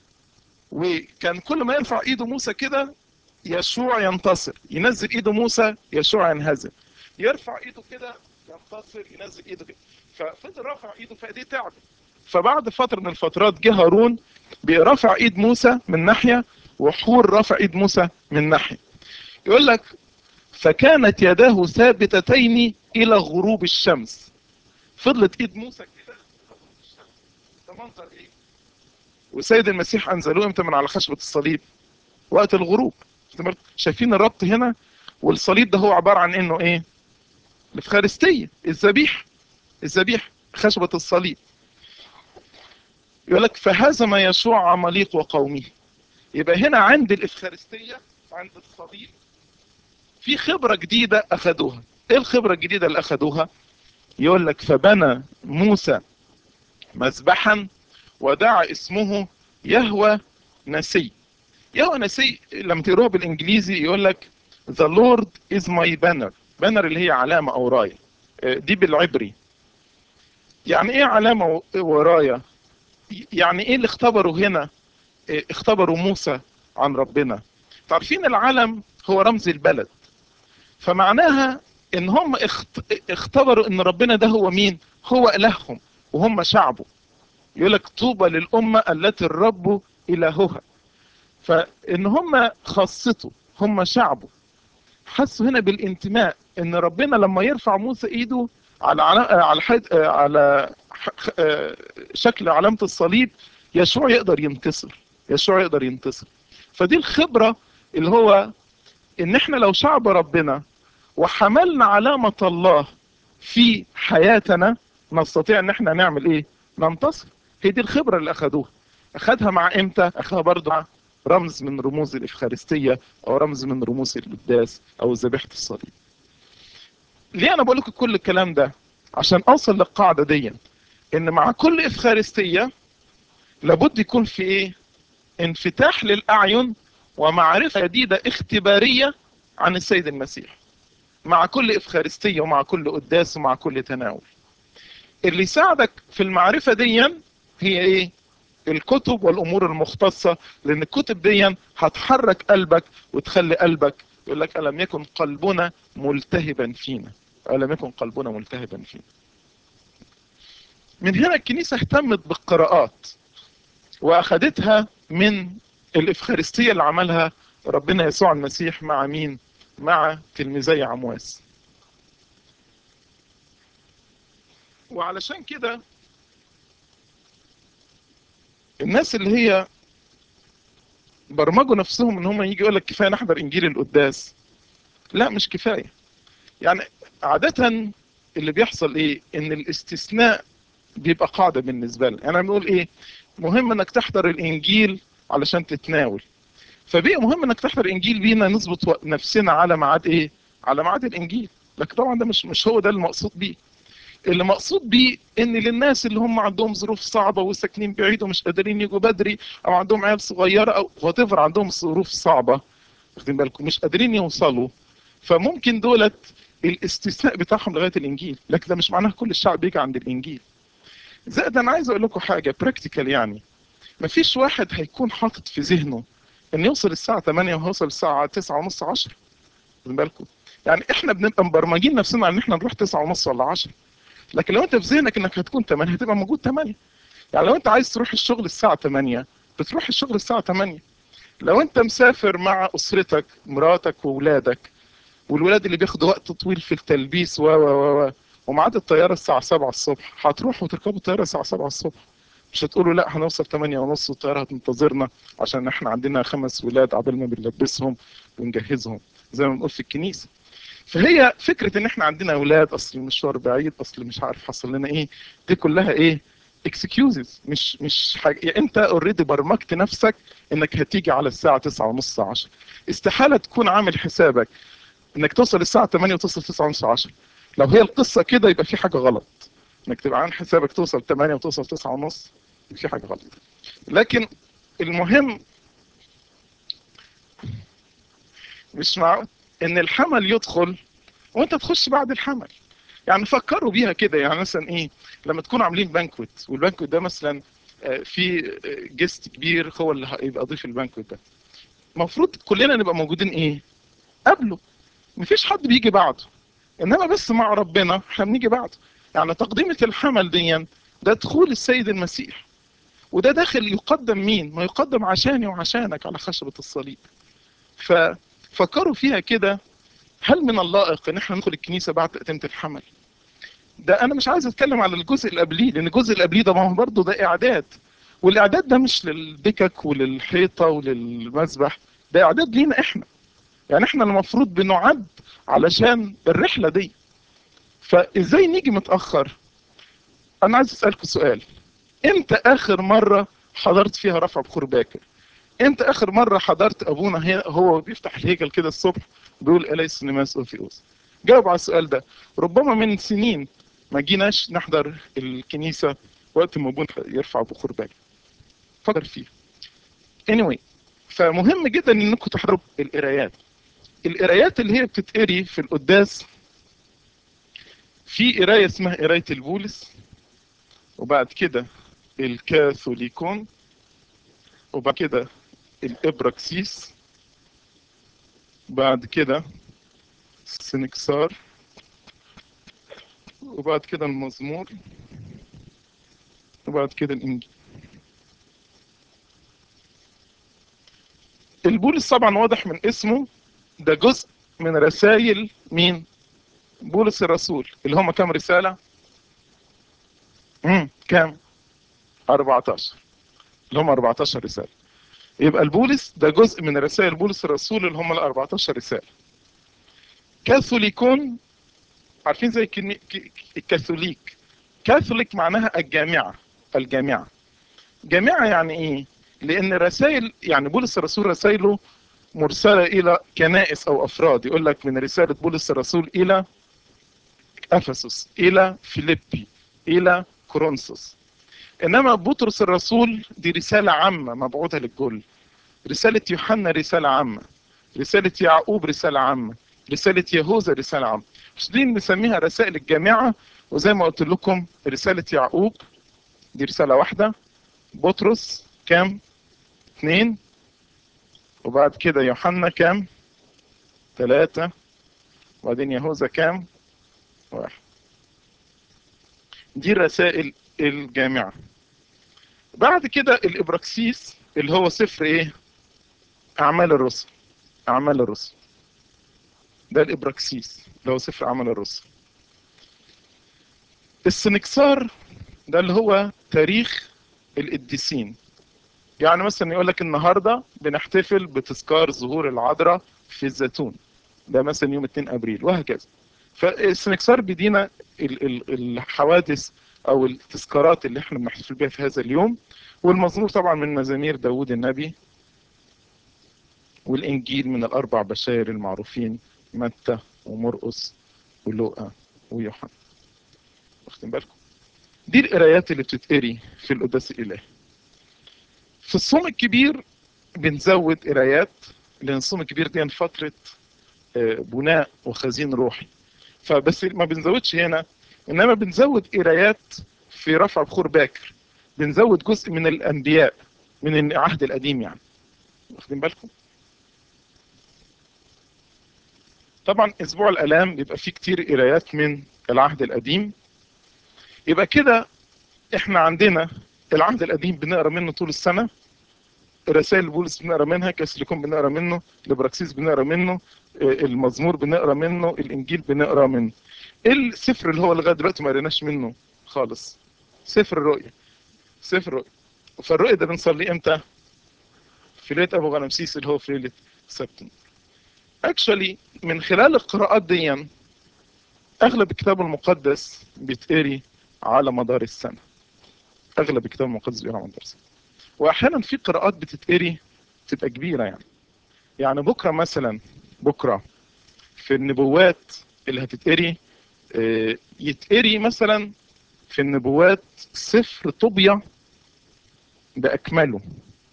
وكان كل ما يرفع ايده موسى كده يشوع ينتصر ينزل ايده موسى يشوع ينهزم يرفع ايده كده ينتصر ينزل ايده كده ففضل رافع ايده فايديه تعبت فبعد فتره من الفترات جه هارون بيرفع ايد موسى من ناحيه وحور رفع ايد موسى من ناحيه يقول لك فكانت يداه ثابتتين الى غروب الشمس فضلت ايد موسى كده ده منظر ايه وسيد المسيح انزلوه امتى من على خشبه الصليب وقت الغروب شايفين الربط هنا والصليب ده هو عباره عن انه ايه الافخارستيه الذبيح الذبيح خشبه الصليب يقول لك فهزم يشوع عماليق وقومه يبقى هنا عند الافخارستيه عند الصليب في خبره جديده اخذوها ايه الخبره الجديده اللي اخذوها يقول لك فبنى موسى مذبحا ودعا اسمه يهوى نسي يهوى نسي لما تقروها بالانجليزي يقول لك The Lord is my banner banner اللي هي علامة او راية دي بالعبري يعني ايه علامة وراية يعني ايه اللي اختبروا هنا اختبروا موسى عن ربنا تعرفين العلم هو رمز البلد فمعناها ان هم اختبروا ان ربنا ده هو مين هو الههم وهم شعبه يقول لك طوبى للأمة التي الرب إلهها فإن هم خاصته هم شعبه حسوا هنا بالانتماء إن ربنا لما يرفع موسى إيده على على حد على شكل علامة الصليب يشوع يقدر ينتصر يشوع يقدر ينتصر فدي الخبرة اللي هو إن إحنا لو شعب ربنا وحملنا علامة الله في حياتنا نستطيع إن إحنا نعمل إيه؟ ننتصر هي دي الخبرة اللي أخدوها أخدها مع إمتى؟ أخدها برضو مع رمز من رموز الإفخارستية أو رمز من رموز القداس أو ذبيحة الصليب ليه أنا بقول لكم كل الكلام ده؟ عشان أوصل للقاعدة دي إن مع كل إفخارستية لابد يكون في إيه؟ انفتاح للأعين ومعرفة جديدة اختبارية عن السيد المسيح مع كل إفخارستية ومع كل قداس ومع كل تناول اللي يساعدك في المعرفة دي هي ايه الكتب والامور المختصة لان الكتب دي هتحرك قلبك وتخلي قلبك يقول لك الم يكن قلبنا ملتهبا فينا الم يكن قلبنا ملتهبا فينا من هنا الكنيسة اهتمت بالقراءات واخدتها من الافخارستية اللي عملها ربنا يسوع المسيح مع مين مع تلميذي عمواس وعلشان كده الناس اللي هي برمجوا نفسهم ان هم يجي يقول لك كفايه نحضر انجيل القداس لا مش كفايه يعني عاده اللي بيحصل ايه ان الاستثناء بيبقى قاعده بالنسبه لنا يعني بنقول ايه مهم انك تحضر الانجيل علشان تتناول فبقى مهم انك تحضر الانجيل بينا نظبط نفسنا على ميعاد ايه على ميعاد الانجيل لكن طبعا ده مش مش هو ده المقصود بيه اللي مقصود بيه ان للناس اللي هم عندهم ظروف صعبه وساكنين بعيد ومش قادرين يجوا بدري او عندهم عيال صغيره او وات عندهم ظروف صعبه واخدين بالكم مش قادرين يوصلوا فممكن دولت الاستثناء بتاعهم لغايه الانجيل لكن ده مش معناه كل الشعب بيجي عند الانجيل زائد انا عايز اقول لكم حاجه براكتيكال يعني مفيش واحد هيكون حاطط في ذهنه ان يوصل الساعه 8 وهيوصل الساعه 9 ونص 10 واخدين بالكم يعني احنا بنبقى مبرمجين نفسنا على ان احنا نروح 9 ونص ولا 10 لكن لو انت في ذهنك انك هتكون 8 هتبقى موجود 8 يعني لو انت عايز تروح الشغل الساعه 8 بتروح الشغل الساعه 8 لو انت مسافر مع اسرتك مراتك واولادك والولاد اللي بياخدوا وقت طويل في التلبيس و و و وميعاد الطياره الساعه 7 الصبح هتروحوا وتركبوا الطياره الساعه 7 الصبح مش هتقولوا لا هنوصل 8 ونص والطياره هتنتظرنا عشان احنا عندنا خمس ولاد عبال ما بنلبسهم ونجهزهم زي ما بنقول في الكنيسه فهي فكره ان احنا عندنا اولاد اصل المشوار بعيد اصل مش عارف حصل لنا ايه دي كلها ايه اكسكيوزز مش مش حاجه يعني انت اوريدي برمجت نفسك انك هتيجي على الساعه 9 ونص 10 استحاله تكون عامل حسابك انك توصل الساعه 8 وتوصل 9 ونص 10 لو هي القصة كده يبقى في حاجة غلط انك تبقى عن حسابك توصل 8 وتوصل 9 ونص في حاجة غلط لكن المهم مش معقول ان الحمل يدخل وانت تخش بعد الحمل يعني فكروا بيها كده يعني مثلا ايه لما تكونوا عاملين بانكوت والبانكوت ده مثلا في جست كبير هو اللي هيبقى ضيف البانكوت ده المفروض كلنا نبقى موجودين ايه قبله مفيش حد بيجي بعده انما بس مع ربنا احنا بنيجي بعده يعني تقديمة الحمل دي ده دخول السيد المسيح وده داخل يقدم مين ما يقدم عشاني وعشانك على خشبة الصليب ففكروا فيها كده هل من اللائق ان احنا ندخل الكنيسة بعد تقدمة الحمل ده انا مش عايز اتكلم على الجزء اللي قبليه لان الجزء اللي قبليه ده ما هو برضه ده اعداد والاعداد ده مش للدكك وللحيطة وللمذبح ده اعداد لينا احنا يعني احنا المفروض بنعد علشان الرحلة دي فازاي نيجي متأخر انا عايز اسألكم سؤال امتى اخر مرة حضرت فيها رفع بخور باكر امتى اخر مرة حضرت ابونا هو بيفتح الهيكل كده الصبح بيقول اليس نماس اوفيوس جاوب على السؤال ده ربما من سنين ما جيناش نحضر الكنيسة وقت ما ابونا يرفع بخور باكر فكر فيه anyway فمهم جدا انكم تحضروا القرايات القرايات اللي هي بتتقري في القداس في قرايه اسمها قرايه البولس وبعد كده الكاثوليكون وبعد كده الابراكسيس بعد كده السنكسار وبعد كده المزمور وبعد كده الانجيل البولس طبعا واضح من اسمه ده جزء من رسائل مين بولس الرسول اللي هم كام رسالة امم كام 14 اللي هم 14 رسالة يبقى البولس ده جزء من رسائل بولس الرسول اللي هم ال 14 رسالة كاثوليكون عارفين زي الكاثوليك كاثوليك معناها الجامعة الجامعة جامعة يعني ايه لان الرسائل يعني بولس الرسول رسائله مرسلة الى كنائس او افراد يقول لك من رسالة بولس الرسول الى افسس الى فيليبي الى كورنثوس انما بطرس الرسول دي رسالة عامة مبعوثة للكل رسالة يوحنا رسالة عامة رسالة يعقوب رسالة عامة رسالة يهوذا رسالة عامة مش دي نسميها رسائل الجامعة وزي ما قلت لكم رسالة يعقوب دي رسالة واحدة بطرس كام اثنين وبعد كده يوحنا كام ثلاثة وبعدين يهوذا كام واحد دي الرسائل الجامعة بعد كده الإبراكسيس اللي هو سفر ايه أعمال الرسل أعمال الرسل ده الإبراكسيس اللي هو سفر أعمال الرسل السنكسار ده اللي هو تاريخ القديسين يعني مثلا يقول لك النهارده بنحتفل بتذكار ظهور العذراء في الزيتون ده مثلا يوم 2 ابريل وهكذا فالسنكسار بيدينا الحوادث او التذكارات اللي احنا بنحتفل بها في هذا اليوم والمزمور طبعا من مزامير داوود النبي والانجيل من الاربع بشائر المعروفين متى ومرقس ولوقا ويوحنا واخدين بالكم دي القرايات اللي بتتقري في القداس الالهي في الصوم الكبير بنزود قرايات لان الصوم الكبير دي فتره بناء وخزين روحي فبس ما بنزودش هنا انما بنزود قرايات في رفع بخور باكر بنزود جزء من الانبياء من العهد القديم يعني واخدين بالكم طبعا اسبوع الالام بيبقى فيه كتير قرايات من العهد القديم يبقى كده احنا عندنا العهد القديم بنقرا منه طول السنه رسائل بولس بنقرا منها كاسليكون بنقرا منه الابراكسيس بنقرا منه المزمور بنقرا منه الانجيل بنقرا منه ايه السفر اللي هو لغايه دلوقتي ما قريناش منه خالص سفر الرؤيا سفر الرؤيا فالرؤيا ده بنصلي امتى في ليله ابو غنمسيس اللي هو في ليله سبتمبر اكشولي من خلال القراءات دي اغلب الكتاب المقدس بيتقري على مدار السنه اغلب الكتاب المقدس بيقرا على مدار السنه واحيانا في قراءات بتتقري تبقى كبيره يعني يعني بكره مثلا بكره في النبوات اللي هتتقري آه، يتقري مثلا في النبوات سفر طوبيا باكمله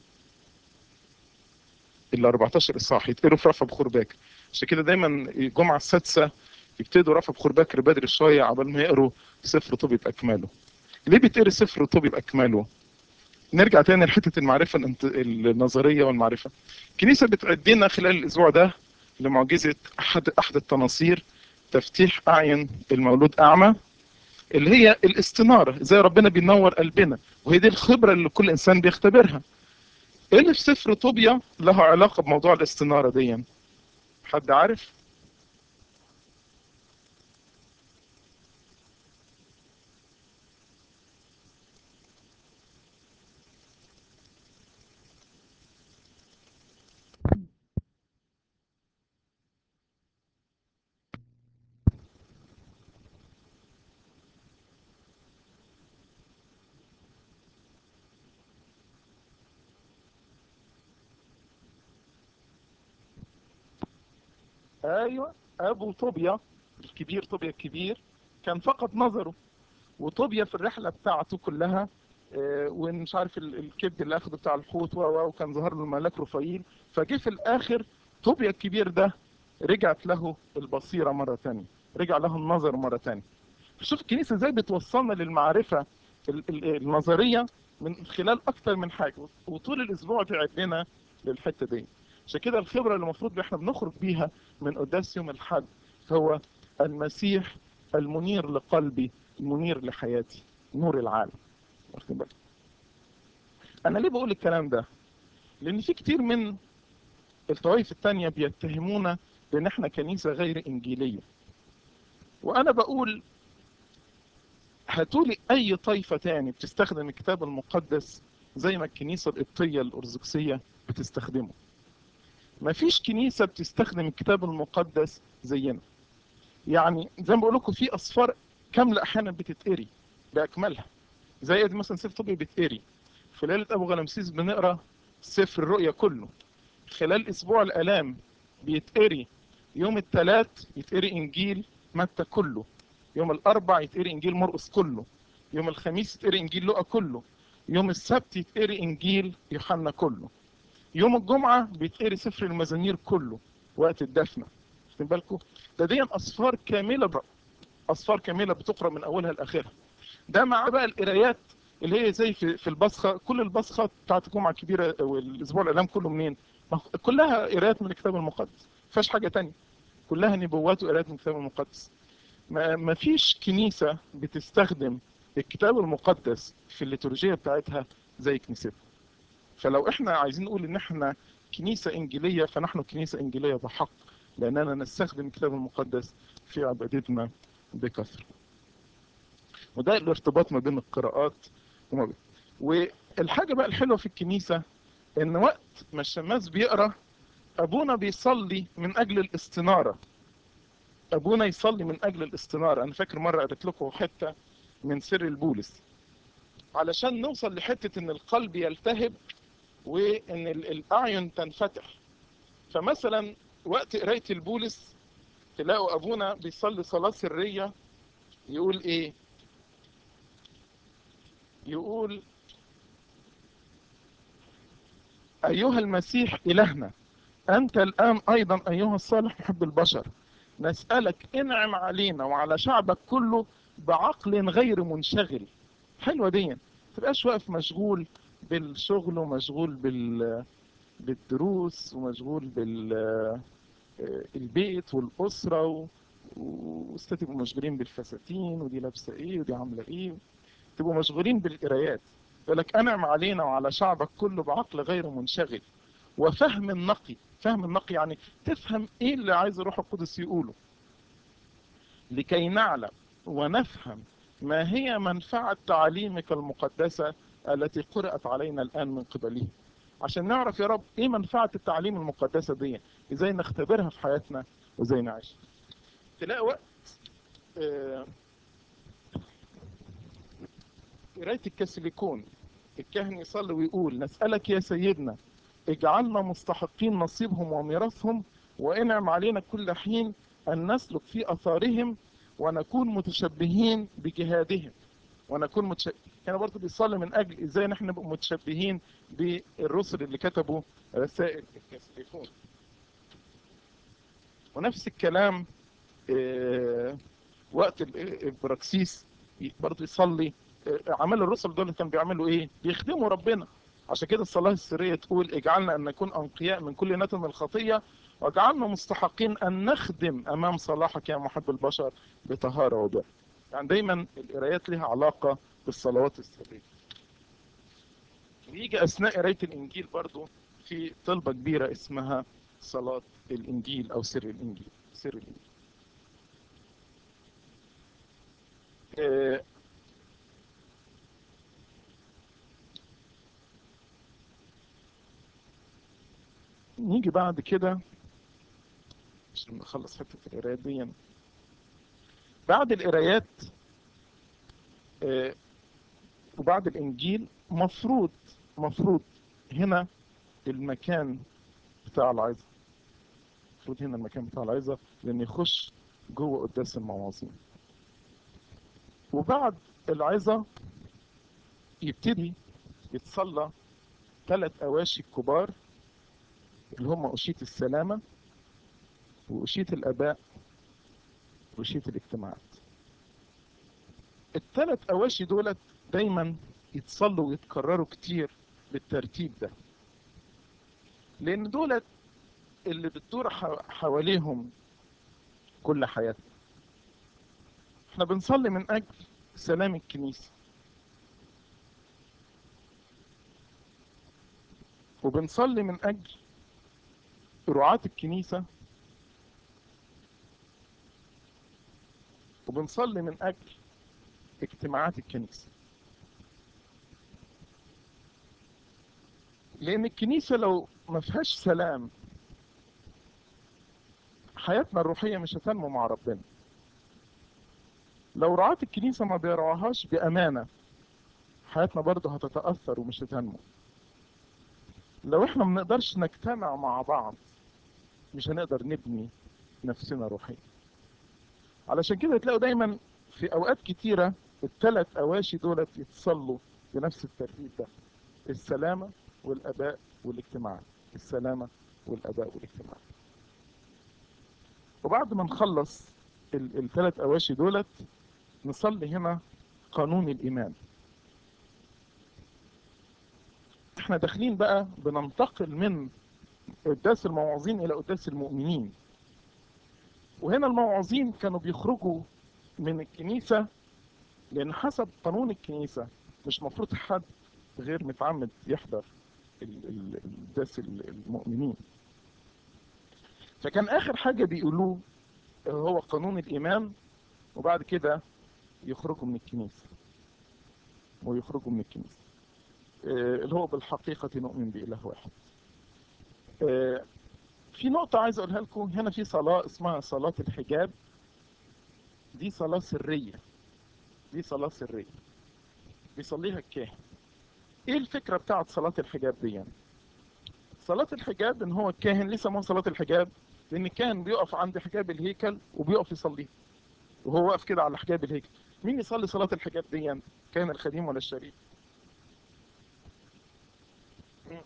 ال 14 اصحاح يتقروا في رفع بخور باكر عشان كده دايما الجمعه السادسه يبتدوا رفع بخور باكر بدري شويه عبال ما يقروا سفر طوبي باكمله ليه بيتقري سفر طوبي باكمله نرجع تاني لحته المعرفه الانت- النظريه والمعرفه الكنيسه بتعد لنا خلال الاسبوع ده لمعجزه احد احد التناصير تفتيح اعين المولود اعمى اللي هي الاستناره زي ربنا بينور قلبنا وهي دي الخبره اللي كل انسان بيختبرها ايه اللي في سفر طوبيا له علاقه بموضوع الاستناره دي حد عارف ايوه ابو طوبيا الكبير طوبيا الكبير كان فقط نظره وطوبيا في الرحله بتاعته كلها آه، ومش عارف ال- الكبد اللي اخده بتاع الحوت و- و- وكان ظهر له الملاك رفايل فجه في الاخر طوبيا الكبير ده رجعت له البصيره مره ثانيه رجع له النظر مره ثانيه شوف الكنيسه ازاي بتوصلنا للمعرفه ال- ال- النظريه من خلال اكتر من حاجه وطول الاسبوع تعد لنا للحته دي عشان كده الخبره اللي المفروض احنا بنخرج بيها من قداس يوم الحد هو المسيح المنير لقلبي المنير لحياتي نور العالم واخد بالك انا ليه بقول الكلام ده لان في كتير من الطوائف التانية بيتهمونا بان احنا كنيسة غير انجيلية وانا بقول هاتولي اي طائفة تاني بتستخدم الكتاب المقدس زي ما الكنيسة القبطية الارثوذكسية بتستخدمه مفيش كنيسة بتستخدم الكتاب المقدس زينا يعني زي ما بقول لكم في اصفار كاملة احيانا بتتقري باكملها زي دي مثلا سفر طبي بيتقري في ليلة ابو غلمسيس بنقرا سفر الرؤيا كله خلال اسبوع الالام بيتقري يوم الثلاث يتقري انجيل متى كله يوم الاربع يتقري انجيل مرقس كله يوم الخميس يتقري انجيل لوقا كله يوم السبت يتقري انجيل يوحنا كله يوم الجمعة بيتقري سفر المزامير كله وقت الدفنة واخدين بالكم ده دي اصفار كاملة بقى اصفار كاملة بتقرا من اولها لاخرها ده مع بقى القرايات اللي هي زي في في البصخه كل البصخه بتاعت الجمعه الكبيره والاسبوع الاعلام كله منين؟ ما هو كلها قرايات من الكتاب المقدس ما فيهاش حاجه تانية كلها نبوات وقرايات من الكتاب المقدس ما ما فيش كنيسه بتستخدم الكتاب المقدس في الليتورجيه بتاعتها زي كنيستنا فلو احنا عايزين نقول ان احنا كنيسه انجيليه فنحن كنيسه انجيليه بحق لاننا نستخدم الكتاب المقدس في عبادتنا بكثره وده الارتباط ما بين القراءات وما بين والحاجه بقى الحلوه في الكنيسه ان وقت ما الشماس بيقرا ابونا بيصلي من اجل الاستناره ابونا يصلي من اجل الاستناره انا فاكر مره قريت لكم حته من سر البولس علشان نوصل لحته ان القلب يلتهب وان ال- الاعين تنفتح فمثلا وقت قرايه البولس تلاقوا ابونا بيصلي صلاه سريه يقول ايه يقول أيها المسيح إلهنا أنت الآن أيضا أيها الصالح محب البشر نسألك انعم علينا وعلى شعبك كله بعقل غير منشغل حلوة دي تبقاش واقف مشغول بالشغل ومشغول بال بالدروس ومشغول بال البيت والأسرة و... وتبقوا مشغولين بالفساتين ودي لابسة ايه ودي عاملة ايه تبقوا مشغولين بالقرايات يقول لك انعم علينا وعلى شعبك كله بعقل غير منشغل وفهم النقي فهم النقي يعني تفهم ايه اللي عايز الروح القدس يقوله لكي نعلم ونفهم ما هي منفعة تعاليمك المقدسة التي قرأت علينا الآن من قبله عشان نعرف يا رب ايه منفعة التعليم المقدسة دي ازاي نختبرها في حياتنا وازاي نعيش تلاقي وقت آه قراية الكاثوليكون الكاهن يصلي ويقول نسألك يا سيدنا اجعلنا مستحقين نصيبهم وميراثهم وانعم علينا كل حين أن نسلك في أثارهم ونكون متشبهين بجهادهم ونكون متشبه كان برضه بيصلي من اجل ازاي نحن نبقى متشبهين بالرسل اللي كتبوا رسائل الكاثوليكون ونفس الكلام آه، وقت ال- البراكسيس برضه يصلي آه، اعمال الرسل دول كانوا بيعملوا ايه بيخدموا ربنا عشان كده الصلاه السريه تقول اجعلنا ان نكون انقياء من كل نتن الخطيه واجعلنا مستحقين ان نخدم امام صلاحك يا محب البشر بطهاره وبر يعني دايما القرايات لها علاقه بالصلوات السريه ويجي اثناء قرايه الانجيل برضو في طلبه كبيره اسمها صلاه الانجيل او سر الانجيل سر الانجيل آه، نيجي بعد كده عشان نخلص حته القرايات دي بعد القرايات آه، وبعد الانجيل مفروض مفروض هنا المكان بتاع العظة المفروض هنا المكان بتاع العظة لان يخش جوه قداس المواعظين وبعد العظة يبتدي يتصلى ثلاث اواشي كبار اللي هم أشية السلامة وأشية الآباء وأشية الاجتماعات الثلاث أواشي دولت دايما يتصلوا ويتكرروا كتير بالترتيب ده لأن دولت اللي بتدور ح- حواليهم كل حياتنا احنا بنصلي من أجل سلام الكنيسة وبنصلي من أجل رعاة الكنيسة وبنصلي من أجل اجتماعات الكنيسة لأن الكنيسة لو ما فيهاش سلام حياتنا الروحية مش هتنمو مع ربنا لو رعاة الكنيسة ما بيرعاهاش بأمانة حياتنا برضه هتتأثر ومش هتنمو لو احنا ما نقدرش نجتمع مع بعض مش هنقدر نبني نفسنا روحيا علشان كده تلاقوا دايما في اوقات كتيرة الثلاث اواشي دولت يتصلوا بنفس الترتيب ده السلامة والاباء والاجتماعات السلامة والاباء والاجتماعات وبعد ما نخلص الثلاث اواشي دولت نصلي هنا قانون الايمان احنا داخلين بقى بننتقل من قداس الموعظين الى قداس المؤمنين وهنا الموعظين كانوا بيخرجوا من الكنيسة لأن حسب قانون الكنيسة مش مفروض حد غير متعمد يحضر ال- ال- قداس ال- المؤمنين فكان آخر حاجة بيقولوه هو قانون الإيمان وبعد كده يخرجوا من الكنيسة ويخرجوا من الكنيسة آه، اللي هو بالحقيقة نؤمن بإله واحد آه، في نقطة عايز أقولها لكم هنا في صلاة اسمها صلاة الحجاب دي صلاة سرية دي صلاة سرية بيصليها الكاهن ايه الفكرة بتاعت صلاة الحجاب دي يعني؟ صلاة الحجاب ان هو الكاهن ليه سموها صلاة الحجاب لان الكاهن بيقف عند حجاب الهيكل وبيقف يصليه وهو واقف كده على حجاب الهيكل مين يصلي صلاة الحجاب دي يعني؟ كان الخديم ولا الشريف مم.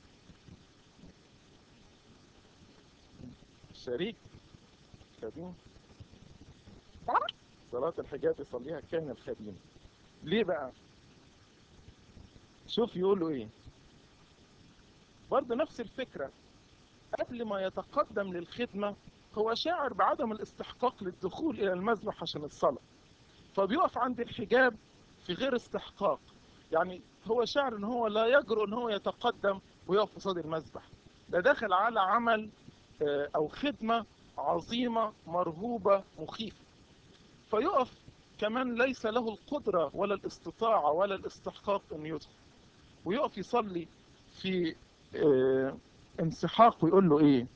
الشريك خديم صلاة الحجاب يصليها الكاهن الخديم ليه بقى شوف يقولوا ايه برضه نفس الفكرة قبل ما يتقدم للخدمة هو شاعر بعدم الاستحقاق للدخول الى المذبح عشان الصلاة فبيقف عند الحجاب في غير استحقاق يعني هو شاعر ان هو لا يجرؤ ان هو يتقدم ويقف قصاد المذبح ده داخل على عمل آه، او خدمة عظيمة مرهوبة مخيفة فيقف كمان ليس له القدرة ولا الاستطاعة ولا الاستحقاق ان يدخل ويقف يصلي في آه، انسحاق ويقول له ايه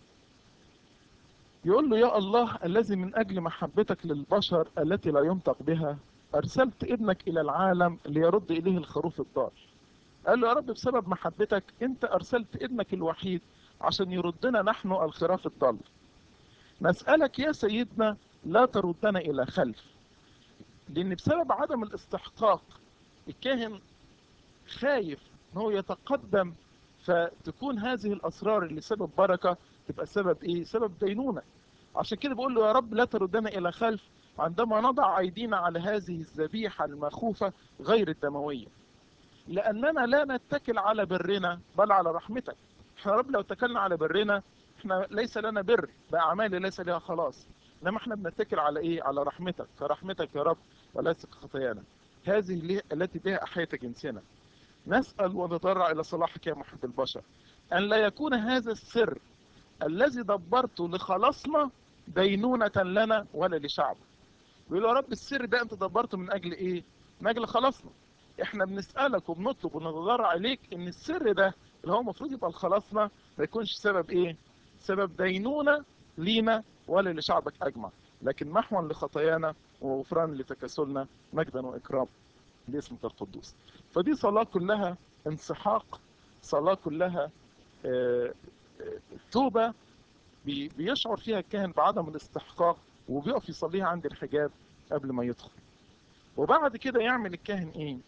يقول له يا الله الذي من اجل محبتك للبشر التي لا ينطق بها ارسلت ابنك الى العالم ليرد اليه الخروف الضال قال له يا رب بسبب محبتك انت ارسلت ابنك الوحيد عشان يردنا نحن الخراف الضال نسألك يا سيدنا لا تردنا الى خلف لان بسبب عدم الاستحقاق الكاهن خايف ان هو يتقدم فتكون هذه الاسرار اللي سبب بركه تبقى سبب ايه سبب دينونه عشان كده بقول له يا رب لا تردنا الى خلف عندما نضع ايدينا على هذه الذبيحه المخوفه غير الدمويه لاننا لا نتكل على برنا بل على رحمتك احنا رب لو اتكلنا على برنا احنا ليس لنا بر باعمال ليس لها خلاص انما احنا بنتكل على ايه على رحمتك فرحمتك يا رب وليس خطايانا هذه التي بها احيت جنسنا نسال ونتضرع الى صلاحك يا محب البشر ان لا يكون هذا السر الذي دبرته لخلاصنا دينونة لنا ولا لشعبك بيقول يا رب السر ده انت دبرته من اجل ايه من اجل خلاصنا احنا بنسألك وبنطلب ونتضرع عليك ان السر ده اللي هو المفروض يبقى لخلاصنا ما يكونش سبب ايه سبب دينونة لينا ولا لشعبك اجمع لكن محوا لخطايانا وغفران لتكاسلنا مجدا واكرام لاسمك القدوس فدي صلاة كلها انسحاق صلاة كلها اه اه توبة بيشعر فيها الكاهن بعدم الاستحقاق وبيقف يصليها عند الحجاب قبل ما يدخل وبعد كده يعمل الكاهن ايه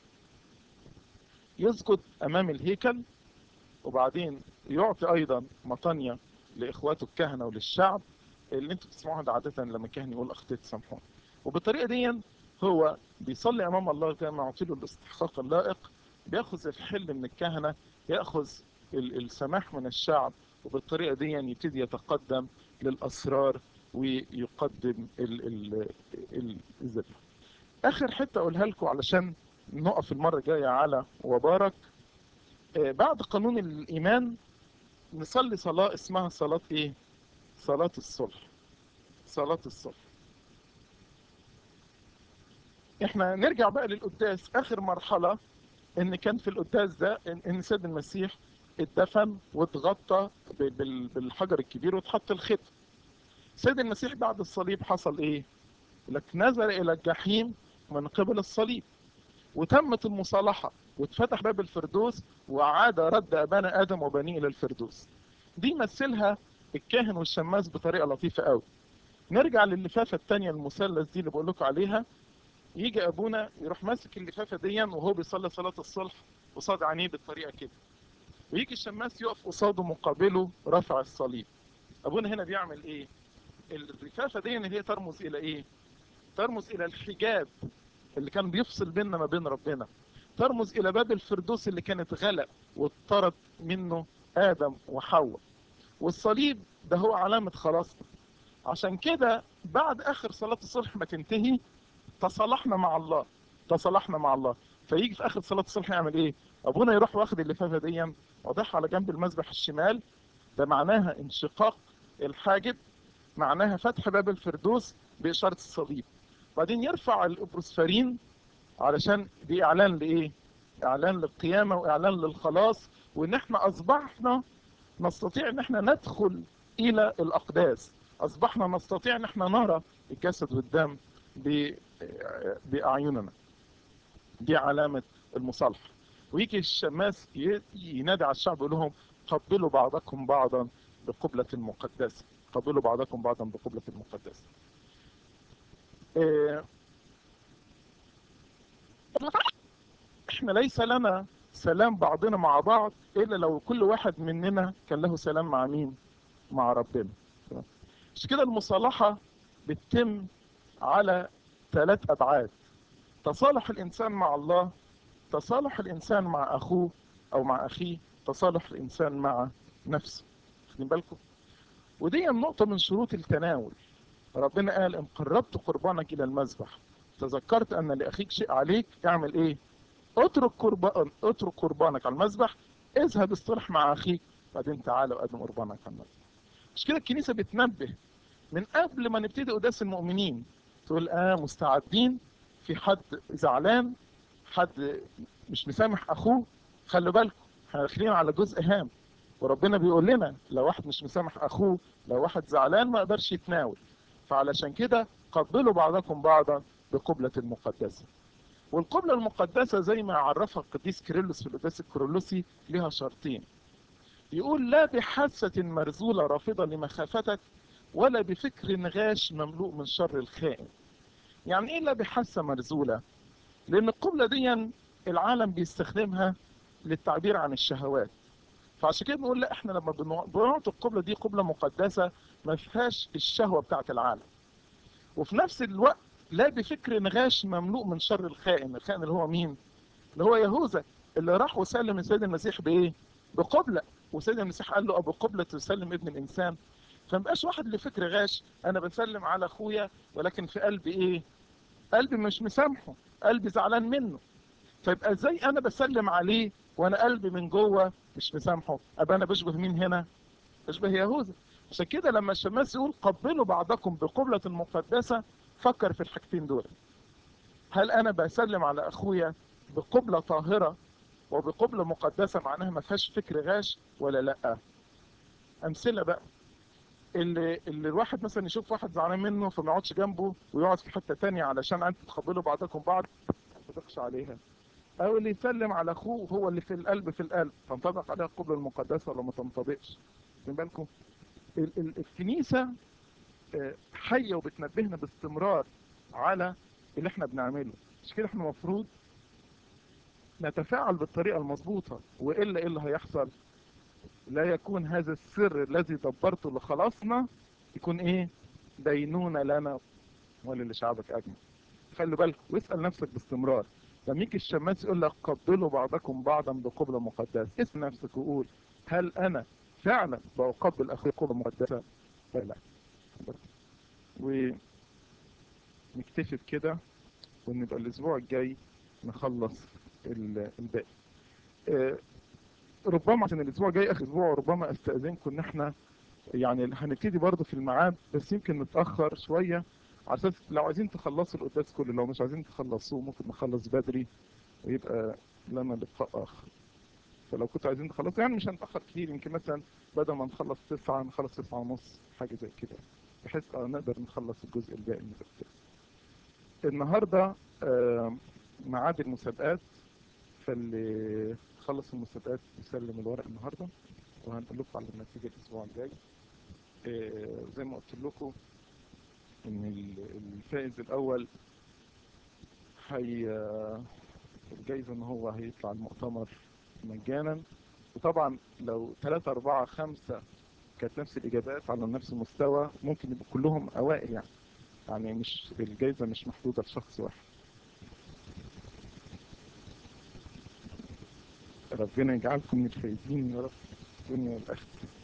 يسجد امام الهيكل وبعدين يعطي ايضا مطانية لاخواته الكهنة وللشعب اللي انتوا بتسمعوها ده عادة لما الكاهن يقول اخطيت سامحوني وبالطريقة دي هو بيصلي امام الله كما يعطي له الاستحقاق اللائق بياخذ الحل من الكهنة ياخذ السماح من الشعب وبالطريقة دي يبتدي يتقدم للأسرار ويقدم الذبح آخر حتة أقولها لكم علشان نقف المرة الجاية على وبارك آه بعد قانون الإيمان نصلي صلاة اسمها صلاة إيه؟ صلاة الصلح صلاة الصلح احنا نرجع بقى للقداس اخر مرحلة ان كان في القداس ده ان سيد المسيح اتدفن واتغطى بالحجر الكبير واتحط الختم سيد المسيح بعد الصليب حصل ايه لك نزل الى الجحيم من قبل الصليب وتمت المصالحة واتفتح باب الفردوس وعاد رد ابانا ادم وبنيه الى الفردوس دي مثلها الكاهن والشماس بطريقة لطيفة قوي نرجع للفافة التانية المثلث دي اللي بقول لكم عليها يجي ابونا يروح ماسك اللفافة دي وهو بيصلي صلاة الصلح قصاد عينيه بالطريقة كده ويجي الشماس يقف قصاده مقابله رفع الصليب ابونا هنا بيعمل ايه اللفافة دي اللي هي ترمز الى ايه ترمز الى الحجاب اللي كان بيفصل بيننا ما بين ربنا ترمز الى باب الفردوس اللي كانت غلق واضطرد منه ادم وحواء والصليب ده هو علامة خلاصنا عشان كده بعد اخر صلاة الصلح ما تنتهي تصالحنا مع الله تصالحنا مع الله فيجي في اخر صلاة الصلح يعمل ايه ابونا يروح واخد اللفافة دي وضعها على جنب المذبح الشمال ده معناها انشقاق الحاجب معناها فتح باب الفردوس بإشارة الصليب بعدين يرفع الإبروسفرين علشان دي إعلان لإيه؟ إعلان للقيامة وإعلان للخلاص وإن إحنا أصبحنا نستطيع إن إحنا ندخل إلى الأقداس أصبحنا نستطيع إن إحنا نرى الجسد والدم بأعيننا دي علامة المصالحة ويجي الشماس ينادي على الشعب يقول لهم قبلوا بعضكم بعضا بقبلة مقدسة قبلوا بعضكم بعضا بقبلة مقدسة إيه احنا ليس لنا سلام بعضنا مع بعض الا لو كل واحد مننا كان له سلام مع مين مع ربنا مش كده المصالحة بتتم على ثلاث ابعاد تصالح الانسان مع الله تصالح الانسان مع اخوه او مع اخيه تصالح الانسان مع نفسه واخدين بالكم ودي النقطة من شروط التناول ربنا قال ان قربت قربانك الى المذبح تذكرت ان لاخيك شيء عليك اعمل ايه اترك قربان اترك قربانك على المذبح اذهب اصطلح مع اخيك بعدين تعالى وقدم قربانك على المذبح مش كده الكنيسة بتنبه من قبل ما نبتدي قداس المؤمنين تقول اه مستعدين في حد زعلان حد مش مسامح اخوه خلوا بالكم احنا داخلين على جزء هام وربنا بيقول لنا لو واحد مش مسامح اخوه لو واحد زعلان ما يقدرش يتناول فعلشان كده قبلوا بعضكم بعضا بقبلة المقدسة والقبلة المقدسة زي ما عرفها القديس كيرلس في القداس الكيرلسي لها شرطين يقول لا بحاسة مرزولة رافضة لمخافتك ولا بفكر غاش مملوء من شر الخائن يعني ايه لا بحاسة مرزولة لان القبلة دي العالم بيستخدمها للتعبير عن الشهوات فعشان كده بنقول لا احنا لما بنعطي القبلة دي قبلة مقدسة ما فيهاش الشهوة بتاعت العالم وفي نفس الوقت لا بفكر غاش مملوء من شر الخائن الخائن اللي هو مين اللي هو يهوذا اللي راح وسلم السيد المسيح بايه بقبلة وسيد المسيح قال له ابو قبلة تسلم ابن الانسان فمبقاش واحد لفكر غاش انا بسلم على اخويا ولكن في قلبي ايه قلبي مش مسامحه قلبي زعلان منه فيبقى ازاي انا بسلم عليه وانا قلبي من جوه مش مسامحه ابقى انا بشبه مين هنا بشبه يهوذا عشان كده لما الشماس يقول قبلوا بعضكم بقبلة مقدسة فكر في الحاجتين دول هل انا بسلم على اخويا بقبلة طاهرة وبقبلة مقدسة معناها ما فيهاش فكر غاش ولا لا امثلة بقى اللي, اللي الواحد مثلا يشوف واحد زعلان منه فما يقعدش جنبه ويقعد في حتة تانية علشان انتوا تقبلوا بعضكم بعض ما تقش عليها او اللي يسلم على اخوه هو اللي في القلب في القلب تنطبق عليها القبلة المقدسة ولا ما تنطبقش من بالكم ال ال الكنيسة حية وبتنبهنا باستمرار على اللي احنا بنعمله مش كده احنا المفروض نتفاعل بالطريقة المظبوطة وإلا إيه اللي هيحصل لا يكون هذا السر الذي دبرته لخلاصنا يكون ايه دينونة لنا وللشعبك أجمع خلي بالك واسأل نفسك باستمرار لما يجي الشماس يقول لك قبلوا بعضكم بعضا بقبلة مقدسة اسأل نفسك وقول هل أنا فعلا بقبل أخوي قبلة مقدسة ولا لا ونكتفي بكده ونبقى الأسبوع الجاي نخلص الباقي أه ربما عشان الاسبوع الجاي اخر اسبوع ربما استاذنكم ان احنا يعني هنبتدي برضه في الميعاد بس يمكن نتاخر شويه على اساس لو عايزين تخلصوا القداس كله لو مش عايزين تخلصوه ممكن نخلص بدري ويبقى لنا لقاء اخر فلو كنتوا عايزين تخلصوا يعني مش هنتاخر كتير يمكن مثلا بدل ما نخلص تسعة نخلص تسعة ونص حاجه زي كده بحيث اه نقدر نخلص الجزء الباقي من القداس النهارده آه ميعاد المسابقات فاللي خلص المسابقات يسلم الورق النهارده وهنقول لكم على النتيجه الاسبوع الجاي آه زي ما قلت لكم ان الفائز الاول هي الجايزه ان هو هيطلع المؤتمر مجانا وطبعا لو 3 4 5 كانت نفس الاجابات على نفس المستوى ممكن يبقوا كلهم اوائل يعني يعني مش الجايزه مش محدوده لشخص واحد ربنا يجعلكم من الفايزين يا رب الدنيا والاخره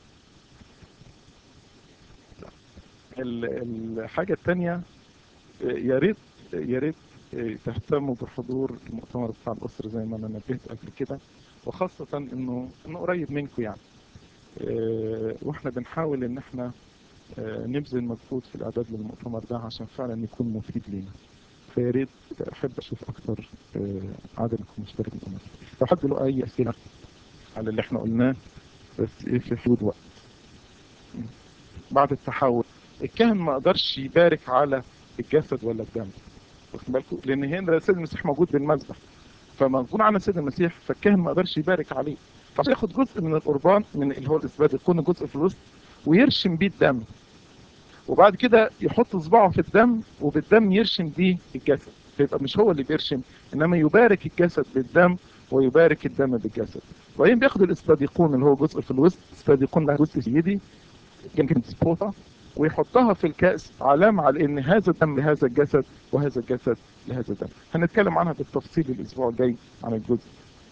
الحاجه الثانيه يا ريت يا ريت تهتموا بحضور المؤتمر بتاع الاسره زي ما انا نبهت قبل كده وخاصه انه انه قريب منكم يعني واحنا بنحاول ان احنا نبذل مجهود في الاعداد للمؤتمر ده عشان فعلا يكون مفيد لينا فيا ريت احب اشوف اكتر عدد مشترك الامر لو حد له اي اسئله على اللي احنا قلناه بس ايه في حدود وقت بعد التحول الكاهن ما قدرش يبارك على الجسد ولا الدم واخد بالكم لان هنا سيد المسيح موجود بالمذبح فما يكون على سيد المسيح فالكاهن ما قدرش يبارك عليه فعشان ياخد جزء من القربان من اللي هو الاثبات يكون جزء في الوسط ويرشم بيه الدم وبعد كده يحط صباعه في الدم وبالدم يرشم بيه الجسد فيبقى مش هو اللي بيرشم انما يبارك الجسد بالدم ويبارك الدم بالجسد وبعدين بياخد الاسباديقون اللي هو جزء في الوسط اسباديقون ده جزء سيدي يمكن سبوطة ويحطها في الكأس علامة على ان هذا الدم لهذا الجسد وهذا الجسد لهذا الدم هنتكلم عنها بالتفصيل الاسبوع الجاي عن الجزء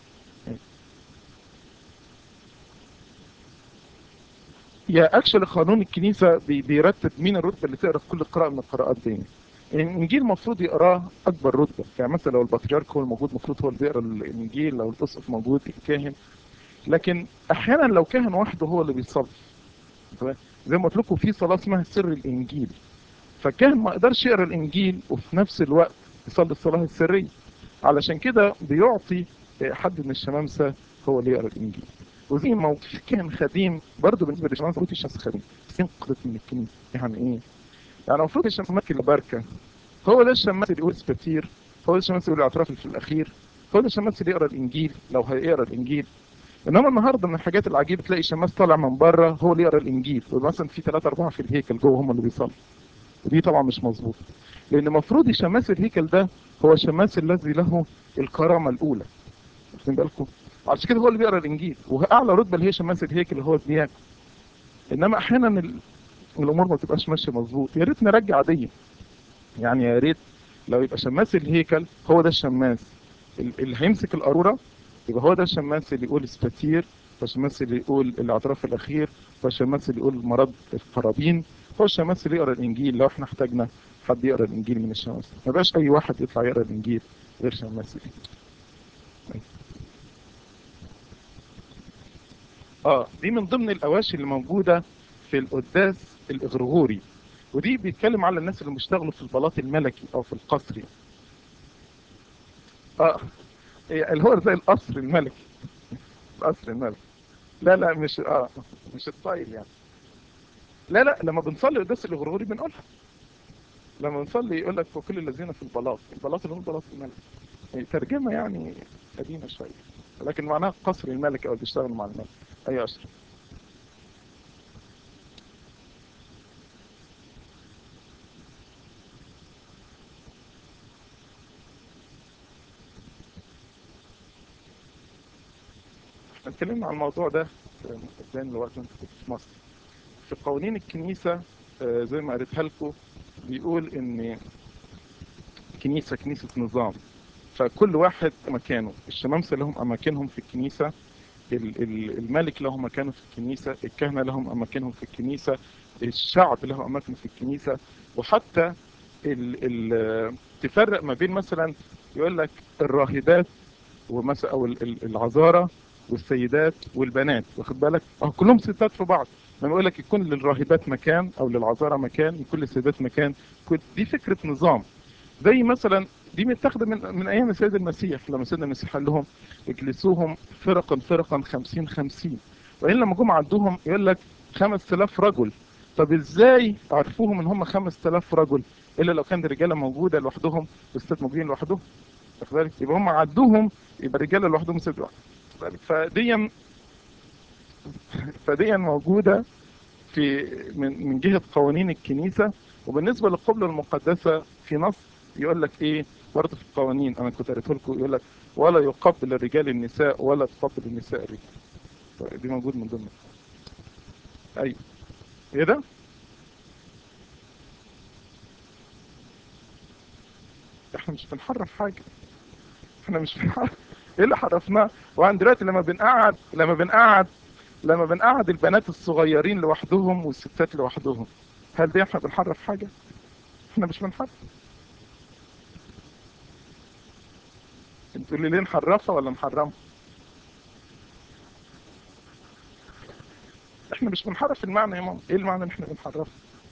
يا اكشن قانون الكنيسة بيرتب مين الرتبة اللي تقرا في كل قراءة من القراءات دي الانجيل المفروض يقراه اكبر رتبة يعني مثلا لو البطريرك هو الموجود المفروض هو اللي بيقرا الانجيل لو الاسقف موجود الكاهن لكن احيانا لو كاهن وحده هو اللي بيصلي زي ما قلت لكم في صلاه اسمها سر الانجيل فالكاهن ما يقدرش يقرا الانجيل وفي نفس الوقت يصلي الصلاه السريه علشان كده بيعطي حد من الشمامسه هو اللي يقرا الانجيل وزي ما في كاهن خديم برضه بالنسبه للشمامسه ما فيش شخص خديم ينقذ من الكنيسه يعني ايه؟ يعني المفروض الشمامسه البركه هو ده الشماس اللي يقول سبتير هو ده الشماس اللي يقول الاعتراف في الاخير هو ده الشماس اللي يقرا الانجيل لو هيقرا الانجيل انما النهارده من الحاجات العجيبه تلاقي شماس طالع من بره هو اللي يقرا الانجيل ومثلا في ثلاثة أربعة في الهيكل جوه هم اللي بيصلوا ودي طبعا مش مظبوط لان المفروض شماس الهيكل ده هو الشماس الذي له الكرامه الاولى واخدين بالكم عشان كده هو اللي بيقرا الانجيل واعلى رتبه اللي هي شماس الهيكل اللي هو الديان انما احيانا ال... الامور ما تبقاش ماشيه مظبوط يا ريت نرجع دي يعني يا ريت لو يبقى شماس الهيكل هو ده الشماس اللي هيمسك القاروره يبقى هو ده الشماس اللي يقول استتير والشماس اللي يقول الاعتراف الاخير والشماس اللي يقول مرض القرابين هو الشماس اللي يقرا الانجيل لو احنا احتاجنا حد يقرا الانجيل من الشماس ما بقاش اي واحد يطلع يقرا الانجيل غير شماس اه دي من ضمن الاواشي اللي موجوده في القداس الاغرغوري ودي بيتكلم على الناس اللي بيشتغلوا في البلاط الملكي او في القصري اه اللي هو زي القصر الملكي القصر الملكي لا لا مش اه مش الطايل يعني لا لا لما بنصلي قداس الاغرغوري بنقولها لما بنصلي يقول لك وكل الذين في البلاط البلاط اللي هو البلاط الملكي ترجمه يعني قديمه شويه لكن معناها قصر الملك او اللي بيشتغل مع الملك اي اشرف احنا اتكلمنا عن الموضوع ده قدام الوقت انت كنت في مصر في قوانين الكنيسة زي ما قريتها لكم بيقول ان كنيسة كنيسة نظام فكل واحد مكانه الشمامسة لهم أماكنهم في الكنيسة الملك له مكانه في الكنيسة الكهنة لهم أماكنهم في الكنيسة الشعب له أماكن في الكنيسة وحتى ال ال تفرق ما بين مثلا يقول لك الراهبات ومثلا أو العذارى والسيدات والبنات واخد بالك أو كلهم ستات في بعض لما يقول لك يكون للراهبات مكان أو للعذارى مكان يكون للسيدات مكان دي فكرة نظام زي مثلا دي متاخده من من ايام السيد المسيح لما سيدنا المسيح قال لهم اجلسوهم فرقا فرقا 50 50 وان لما جم عندهم يقول لك 5000 رجل طب ازاي عرفوهم ان هم 5000 رجل الا لو كان الرجاله موجوده لوحدهم والستات موجودين لوحدهم واخد بالك يبقى هم عدوهم يبقى الرجاله لوحدهم والستات لوحدهم فدي فدي موجوده في من من جهه قوانين الكنيسه وبالنسبه للقبله المقدسه في نص يقول لك ايه برضه في القوانين انا كنت قريته لكم يقول لك ولا يقبل الرجال النساء ولا تقبل النساء الرجال دي موجود من ضمن ايوه ايه ده احنا مش بنحرف حاجه احنا مش بنحرف ايه اللي حرفناه وعن دلوقتي لما بنقعد لما بنقعد لما بنقعد البنات الصغيرين لوحدهم والستات لوحدهم هل دي احنا بنحرف حاجه احنا مش بنحرف انتوا لي ليه نحرفها ولا نحرمها احنا مش بنحرف المعنى يا ماما ايه المعنى اللي احنا بنحرفه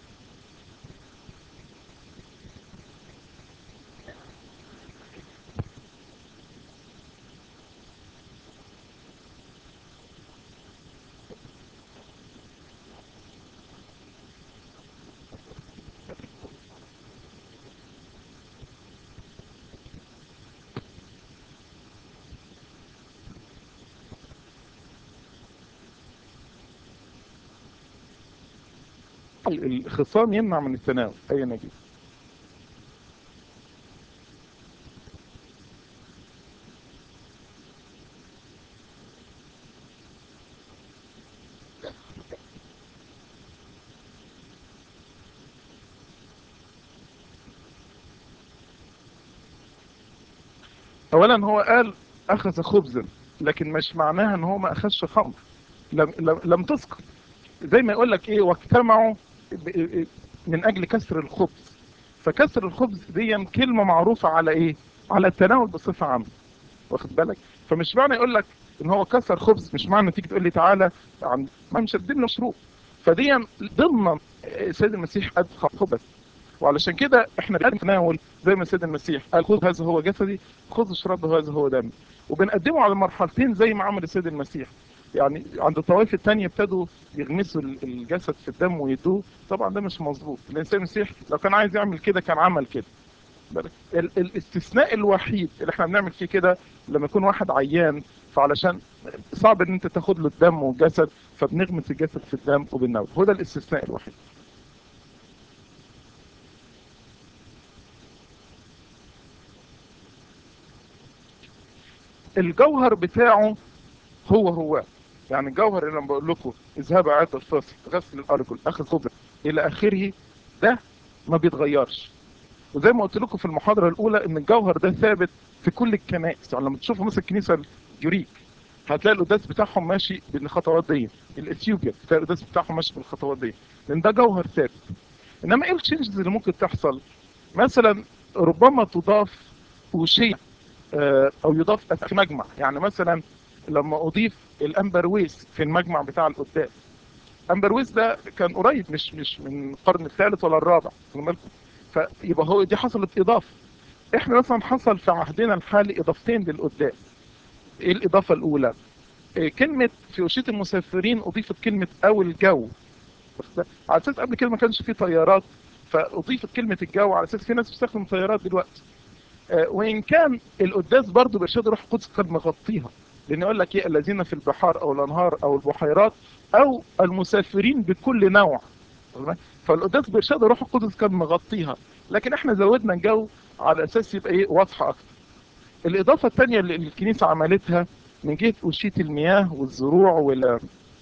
الخصام يمنع من التناول اي نجيب اولا هو قال اخذ خبزا لكن مش معناها ان هو ما اخذش خمر لم, لم, لم تسقط زي ما يقول لك ايه واجتمعوا من اجل كسر الخبز فكسر الخبز دي كلمة معروفة على ايه على التناول بصفة عامة واخد بالك فمش معنى يقول لك ان هو كسر خبز مش معنى تيجي تقول لي تعالى عن ما مش هدين له مشروب فدي ضمن سيد المسيح قد خبز وعلشان كده احنا بنتناول زي ما سيد المسيح قال خذ هذا هو جسدي خذ اشرب هذا هو دمي وبنقدمه على مرحلتين زي ما عمل السيد المسيح يعني عند الطوائف الثانيه ابتدوا يغمسوا الجسد في الدم ويدوه طبعا ده مش مظبوط الانسان المسيح لو كان عايز يعمل كده كان عمل كده بالك ال- الاستثناء الوحيد اللي احنا بنعمل فيه كده لما يكون واحد عيان فعلشان صعب ان انت تاخد له الدم والجسد فبنغمس الجسد في الدم وبنناول هو ده الاستثناء الوحيد الجوهر بتاعه هو هو يعني الجوهر اللي انا بقول لكم اذهب عاد الفصل غسل الارجل اخذ خبز الى اخره ده ما بيتغيرش وزي ما قلت لكم في المحاضره الاولى ان الجوهر ده ثابت في كل الكنائس يعني لما تشوفوا مثلا الكنيسه الجريك هتلاقي القداس بتاعهم ماشي بالخطوات دي الاثيوبيا هتلاقي القداس بتاعهم ماشي بالخطوات دي لان ده جوهر ثابت انما ايه التشنجز اللي ممكن تحصل مثلا ربما تضاف وشيء آه، او يضاف في مجمع يعني مثلا لما اضيف الامبرويس في المجمع بتاع القداس امبرويس ده كان قريب مش مش من القرن الثالث ولا الرابع خدوا بالكم فيبقى هو دي حصلت اضافه احنا مثلا حصل في عهدنا الحالي اضافتين للقداس ايه الاضافه الاولى إيه كلمه في وشيه المسافرين اضيفت كلمه او الجو على اساس قبل كده ما كانش في طيارات فاضيفت كلمه الجو على اساس في ناس بتستخدم طيارات دلوقتي آه، وان كان القداس برضه بارشاد روح القدس قد مغطيها لان يقول لك ايه الذين في البحار او الانهار او البحيرات او المسافرين بكل نوع واخد بالك؟ فالقداس بارشاد روح القدس كان مغطيها لكن احنا زودنا الجو على اساس يبقى ايه واضحه اكتر الاضافه الثانيه اللي الكنيسه عملتها من جهه وشيه المياه والزروع وال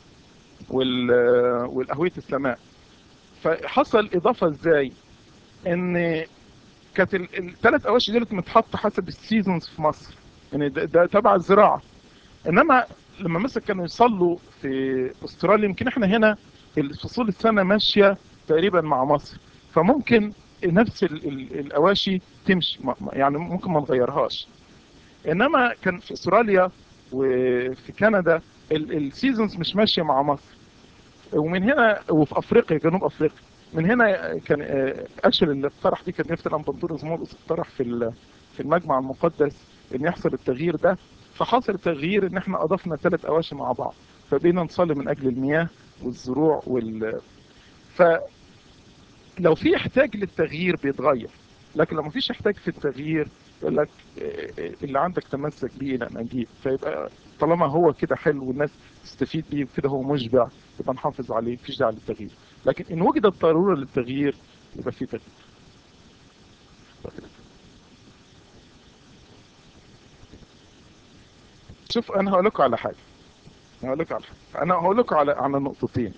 وال والاهويه السماء فحصل اضافه ازاي ان كانت الثلاث اواشي دول متحطه حسب السيزونز في مصر يعني ده, ده تبع الزراعه انما لما مثلا كانوا يصلوا في استراليا يمكن احنا هنا فصول السنه ماشيه تقريبا مع مصر فممكن نفس ال ال الاواشي تمشي ما- ما- يعني ممكن ما نغيرهاش انما كان في استراليا وفي كندا السيزونز مش ماشيه مع مصر ومن هنا وفي افريقيا جنوب افريقيا من هنا كان اكشن اللي اقترح دي كان يفتح الامبراطور زمولوس اقترح في ال- في المجمع المقدس ان يحصل التغيير ده فحصل التغيير ان احنا اضفنا ثلاث اواشي مع بعض فبقينا نصلي من اجل المياه والزروع وال ف لو في احتاج للتغيير بيتغير لكن لو مفيش احتاج في التغيير يقول لك إيه، اللي عندك تمسك بيه لا نجيب فيبقى طالما هو كده حلو والناس تستفيد بيه وكده هو مشبع يبقى نحافظ عليه مفيش داعي للتغيير لكن ان وجدت ضروره للتغيير يبقى في تغيير شوف انا هقول لكم على حاجه هقول لكم على حاجه انا هقول لكم على على نقطتين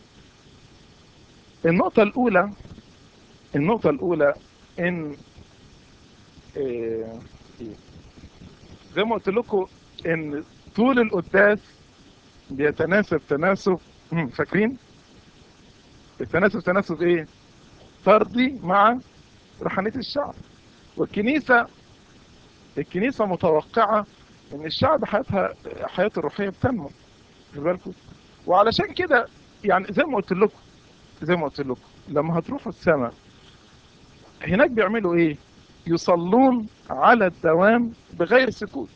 النقطه الاولى النقطه الاولى ان إيه، إيه، زي ما قلت لكم ان طول القداس بيتناسب تناسب مم، فاكرين التناسب تناسب ايه طردي مع روحانيه الشعب والكنيسه الكنيسه متوقعه ان الشعب حياتها حياته الروحيه بتنمو خلي بالكم وعلشان كده يعني زي ما قلت لكم زي ما قلت لكم لما هتروحوا السماء هناك بيعملوا ايه يصلون على الدوام بغير سكوت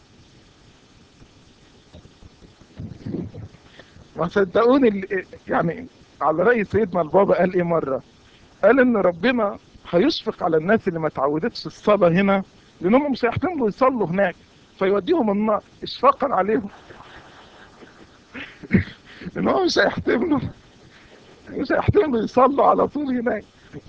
ما صدقوني ال- يعني على رأي سيدنا البابا قال ايه مرة قال ان ربنا هيشفق على الناس اللي ما تعودتش الصلاة هنا لانهم مش هيحتملوا يصلوا هناك فيوديهم النار اشفاقا عليهم ان هم مش هيحتملوا مش هيحتملوا يصلوا على طول هناك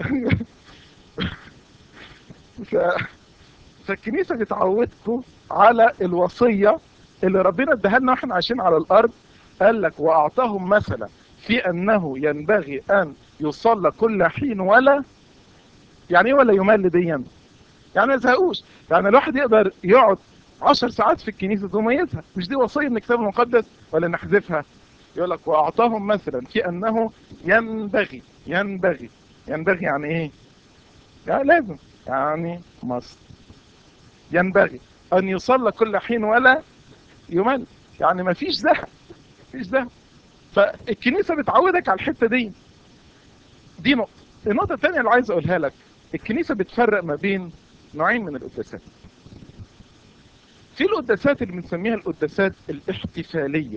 ف... فالكنيسة بتعودكم على الوصية اللي ربنا اداها لنا واحنا عايشين على الارض قال لك واعطاهم مثلا في انه ينبغي ان يصلى كل حين ولا يعني ايه ولا يمل ديا يعني ما يزهقوش يعني الواحد يقدر يقعد عشر ساعات في الكنيسة ثم يزهق مش دي وصية من الكتاب المقدس ولا نحذفها يقول لك واعطاهم مثلا في انه ينبغي ينبغي ينبغي يعني ايه يعني لازم يعني مصر ينبغي ان يصلى كل حين ولا يمل يعني ما فيش زهق مفيش زهق فالكنيسة بتعودك على الحتة دي دي نقطة النقطة الثانية اللي عايز اقولها لك الكنيسة بتفرق ما بين نوعين من القداسات في القداسات اللي بنسميها القداسات الاحتفالية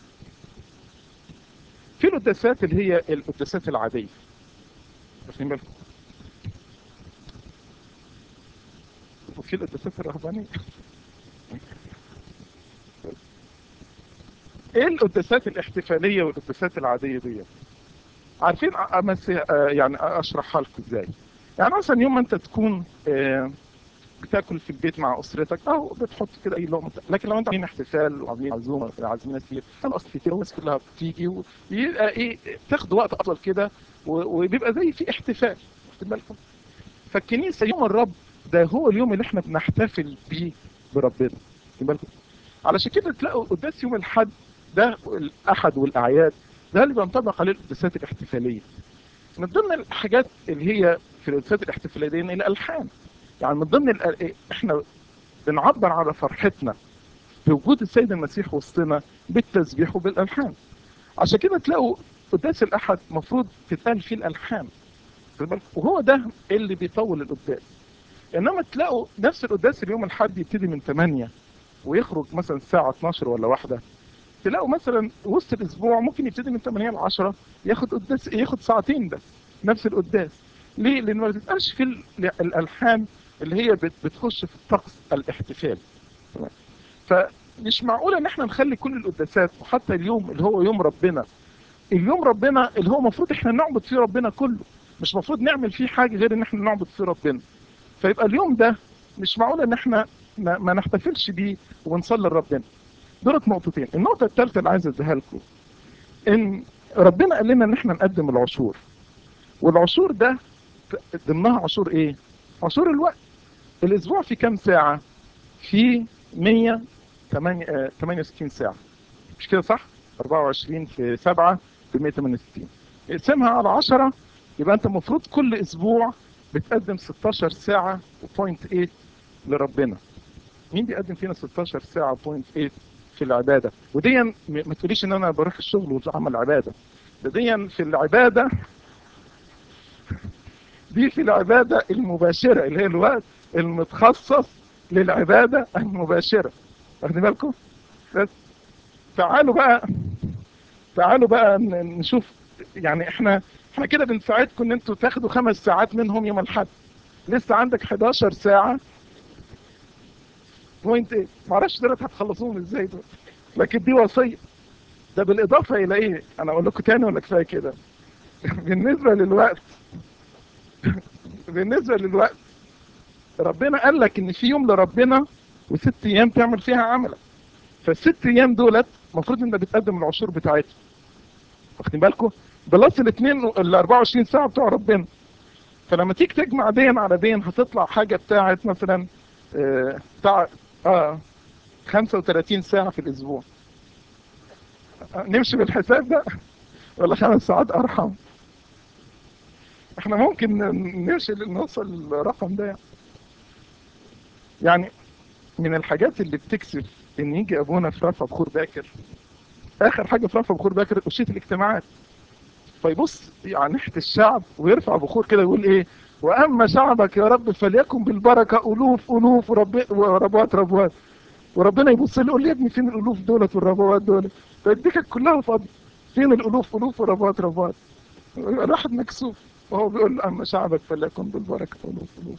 في القداسات اللي هي القداسات العادية واخدين بالكم في القداسات الرهبانيه ايه القداسات الاحتفاليه والقداسات العاديه دي عارفين امس يعني اشرحها لكم ازاي يعني مثلا يوم ما انت تكون آه، بتاكل في البيت مع اسرتك او بتحط كده اي لقمه لكن لو انت عاملين احتفال وعاملين عزومه عازمين ناس كتير خلاص كتير والناس كلها بتيجي ويبقى ايه تاخد وقت اطول كده و- وبيبقى زي في احتفال واخد بالكم فالكنيسه يوم الرب ده هو اليوم اللي احنا بنحتفل بيه بربنا واخد بالكم علشان كده تلاقوا قداس يوم الحد ده الاحد والاعياد ده اللي بينطبق عليه القداسات الاحتفاليه من ضمن الحاجات اللي هي في القداسات الاحتفاليه دي الالحان يعني من ضمن الأ- احنا بنعبر على فرحتنا بوجود السيد المسيح وسطنا بالتسبيح وبالالحان عشان كده تلاقوا قداس الاحد المفروض تتقال فيه الالحان خد بالك؟ وهو ده اللي بيطول القداس انما تلاقوا نفس القداس اليوم الحد يبتدي من 8 ويخرج مثلا الساعه 12 ولا واحدة تلاقوا مثلا وسط الاسبوع ممكن يبتدي من 8 ل 10 ياخد قداس ياخد ساعتين بس نفس القداس ليه؟ لان ما بتتقالش في ال- الالحان اللي هي بت- بتخش في الطقس الاحتفال تمام؟ فمش معقول ان احنا نخلي كل القداسات وحتى اليوم اللي هو يوم ربنا اليوم ربنا اللي هو المفروض احنا نعبد فيه ربنا كله مش المفروض نعمل فيه حاجه غير ان احنا نعبد فيه ربنا فيبقى اليوم ده مش معقول ان احنا ما, ما نحتفلش بيه ونصلي لربنا دولت نقطتين النقطه الثالثه اللي عايز اديها لكم ان ربنا قال لنا ان احنا نقدم العشور والعشور ده ضمنها عشور ايه عشور الوقت الاسبوع في كام ساعه في 168 ساعه مش كده صح 24 في 7 ب 168 اقسمها على 10 يبقى انت المفروض كل اسبوع بتقدم 16 ساعه وبوينت 8 لربنا مين بيقدم فينا 16 ساعه بوينت 8 في العباده ودي م- ما تقوليش ان انا بروح الشغل وعمل عباده ده دي في العباده دي في العباده المباشره اللي هي الوقت المتخصص للعباده المباشره واخدين بالكم بس تعالوا بقى تعالوا بقى ن- نشوف يعني احنا احنا كده بنساعدكم ان انتوا تاخدوا خمس ساعات منهم يوم الاحد لسه عندك 11 ساعه بوينت ايه معرفش دول هتخلصوهم ازاي دول لكن دي وصيه ده بالاضافه الى ايه انا اقول لكم تاني ولا كفايه كده بالنسبه للوقت بالنسبه للوقت ربنا قال لك ان في يوم لربنا وست ايام تعمل فيها عملك فالست ايام دولت المفروض انك بتقدم العشور بتاعتها واخدين بالكم بلس الاثنين ال 24 ساعه بتوع ربنا فلما تيجي تجمع دين على دين هتطلع حاجه بتاعت مثلا آه، بتاع اه 35 ساعه في الاسبوع آه، نمشي بالحساب ده ولا خمس ساعات ارحم احنا ممكن ن- نمشي نوصل للرقم ده يعني. يعني من الحاجات اللي بتكسف ان يجي ابونا في رفع بخور باكر اخر حاجه في رفع بخور باكر اشيه الاجتماعات فيبص على ناحيه الشعب ويرفع بخور كده يقول ايه واما شعبك يا رب فليكن بالبركه الوف الوف ورب وربوات ربوات وربنا يبص لي يقول لي يا ابني فين الالوف دولت والربوات دولت فيديكك كلها فاضي فين الالوف الوف وربوات ربوات الواحد مكسوف وهو بيقول اما شعبك فليكن بالبركه الوف الوف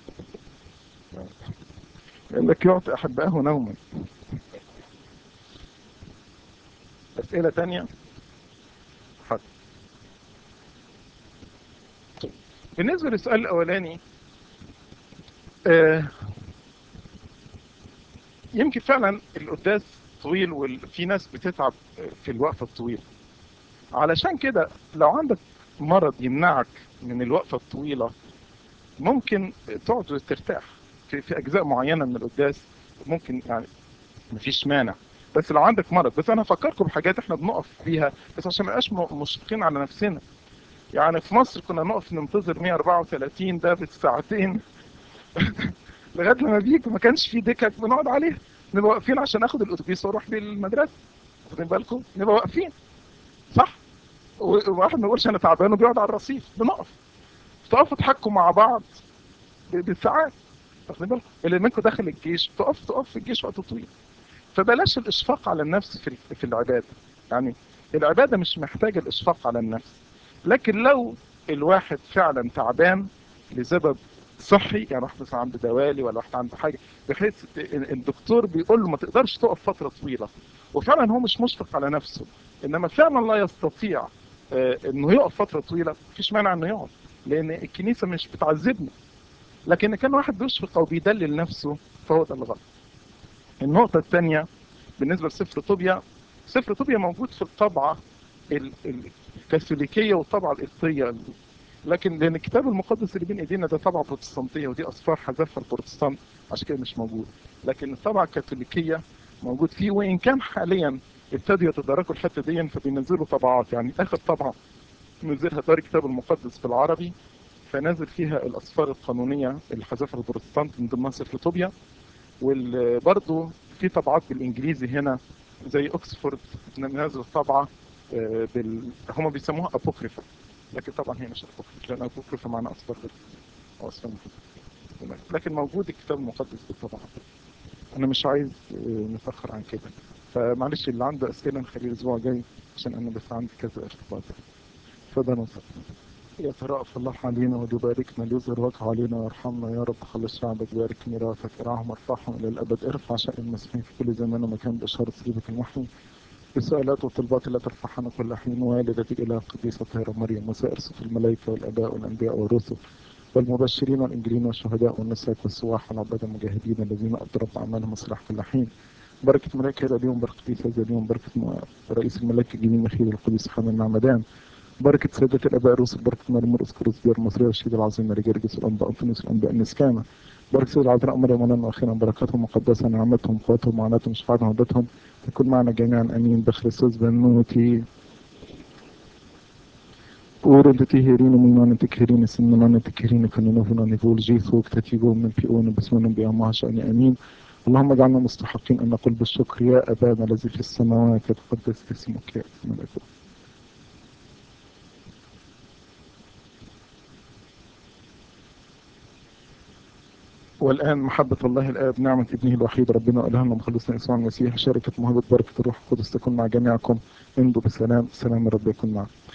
يقول لك يعطي احبائه نوما اسئله تانية حاضر طيب. بالنسبه للسؤال الاولاني آه يمكن فعلا القداس طويل وفي ناس بتتعب في الوقفه الطويله علشان كده لو عندك مرض يمنعك من الوقفه الطويله ممكن تقعد وترتاح في, في اجزاء معينه من القداس ممكن يعني مفيش مانع بس لو عندك مرض بس انا هفكركم بحاجات احنا بنقف فيها بس عشان ما نبقاش م- مشفقين على نفسنا يعني في مصر كنا نقف ننتظر 134 ده بالساعتين لغايه لما بيجي ما كانش في دكك بنقعد عليها نبقى واقفين عشان اخد الاتوبيس واروح بيه المدرسه واخدين بالكم نبقى واقفين صح و- وواحد ما يقولش انا تعبان وبيقعد على الرصيف بنقف تقفوا تحكوا مع بعض ب- بالساعات واخدين بالكم اللي منكم داخل الجيش تقف تقف في الجيش وقت طويل فبلاش الاشفاق على النفس في ال- في العباده يعني العباده مش محتاجه الاشفاق على النفس لكن لو الواحد فعلا تعبان لسبب صحي يعني واحد مثلا عنده دوالي ولا واحد عنده حاجه بحيث الدكتور بيقول له ما تقدرش تقف فتره طويله وفعلا هو مش مشفق على نفسه انما فعلا لا يستطيع انه يقف فتره طويله مفيش مانع انه يقعد لان الكنيسه مش بتعذبنا لكن كان واحد بيشفق او بيدلل نفسه فهو ده الغلط النقطه الثانيه بالنسبه لسفر طوبيا سفر طوبيا موجود في الطبعه الكاثوليكيه والطبعه القبطيه لكن لان الكتاب المقدس اللي بين ايدينا ده طبعه بروتستانتيه ودي اصفار حذفها البروتستانت عشان كده مش موجود لكن الطبعه الكاثوليكيه موجود فيه وان كان حاليا ابتدوا يتداركوا الحته دي فبينزلوا طبعات يعني اخر طبعه نزلها دار الكتاب المقدس بالعربي فنازل فيها الاسفار القانونيه اللي حذفها البروتستانت من ضمنها سفر طوبيا وبرضه في طبعات بالانجليزي هنا زي اوكسفورد نازل طبعه بال... هم بيسموها ابوكريفا لكن طبعا هي مش ابوكريفا لان ابوكريفا معناها اسفار او اسفار لكن موجود الكتاب المقدس بالطبعه انا مش عايز نتاخر عن كده فمعلش اللي عنده اسئله نخليه الاسبوع الجاي عشان انا بس عندي كذا ارتباط اتفضل يترأف الله علينا ويباركنا ليظهر وجهه علينا ويرحمنا يا رب خلص شعبك بارك ميراثك ارعاهم وارفعهم الى الابد ارفع شأن المسيحيين في كل زمان ومكان باشاره صليبك المحيي بسؤالات وطلبات لا ترفعنا كل حين والدتك الى القديسه طاهره مريم وسائر صف الملائكه والاباء والانبياء والرسل والمبشرين والانجيلين والشهداء والنساك والسواح والعباد المجاهدين الذين اضرب اعمالهم مصلح كل حين بركة ملاك هذا اليوم بركة هذا اليوم بركة رئيس الملاك الجميل مخيل القديس حامل المعمدان بركة سادة الآباء الرسل بركة مريم الأسكروس ديار المصرية والشهيد العظيم ماري جرجس الأنباء أنطونيوس الأنباء النسكامة بركة سيد العذراء مريم ونان وأخيرا بركاتهم مقدسة نعمتهم قوتهم معاناتهم شفاعتهم هدتهم تكون معنا جميعا أمين بخريستوس بنوتي Ore تهرين من تكهرين سنمان تكهرين كننوفنا نقول جيثوك تتيجو من بيئون بسمنا بأمها شأن أمين اللهم اجعلنا مستحقين أن نقول بالشكر يا أبانا الذي في السماوات يتقدس اسمك يأتي ملكوتك والآن محبة الله الآب نعمة ابنه الوحيد ربنا وإلهنا مخلصنا يسوع المسيح شركة مهبة بركة الروح القدس تكون مع جميعكم امضوا بسلام سلام الرب يكون معكم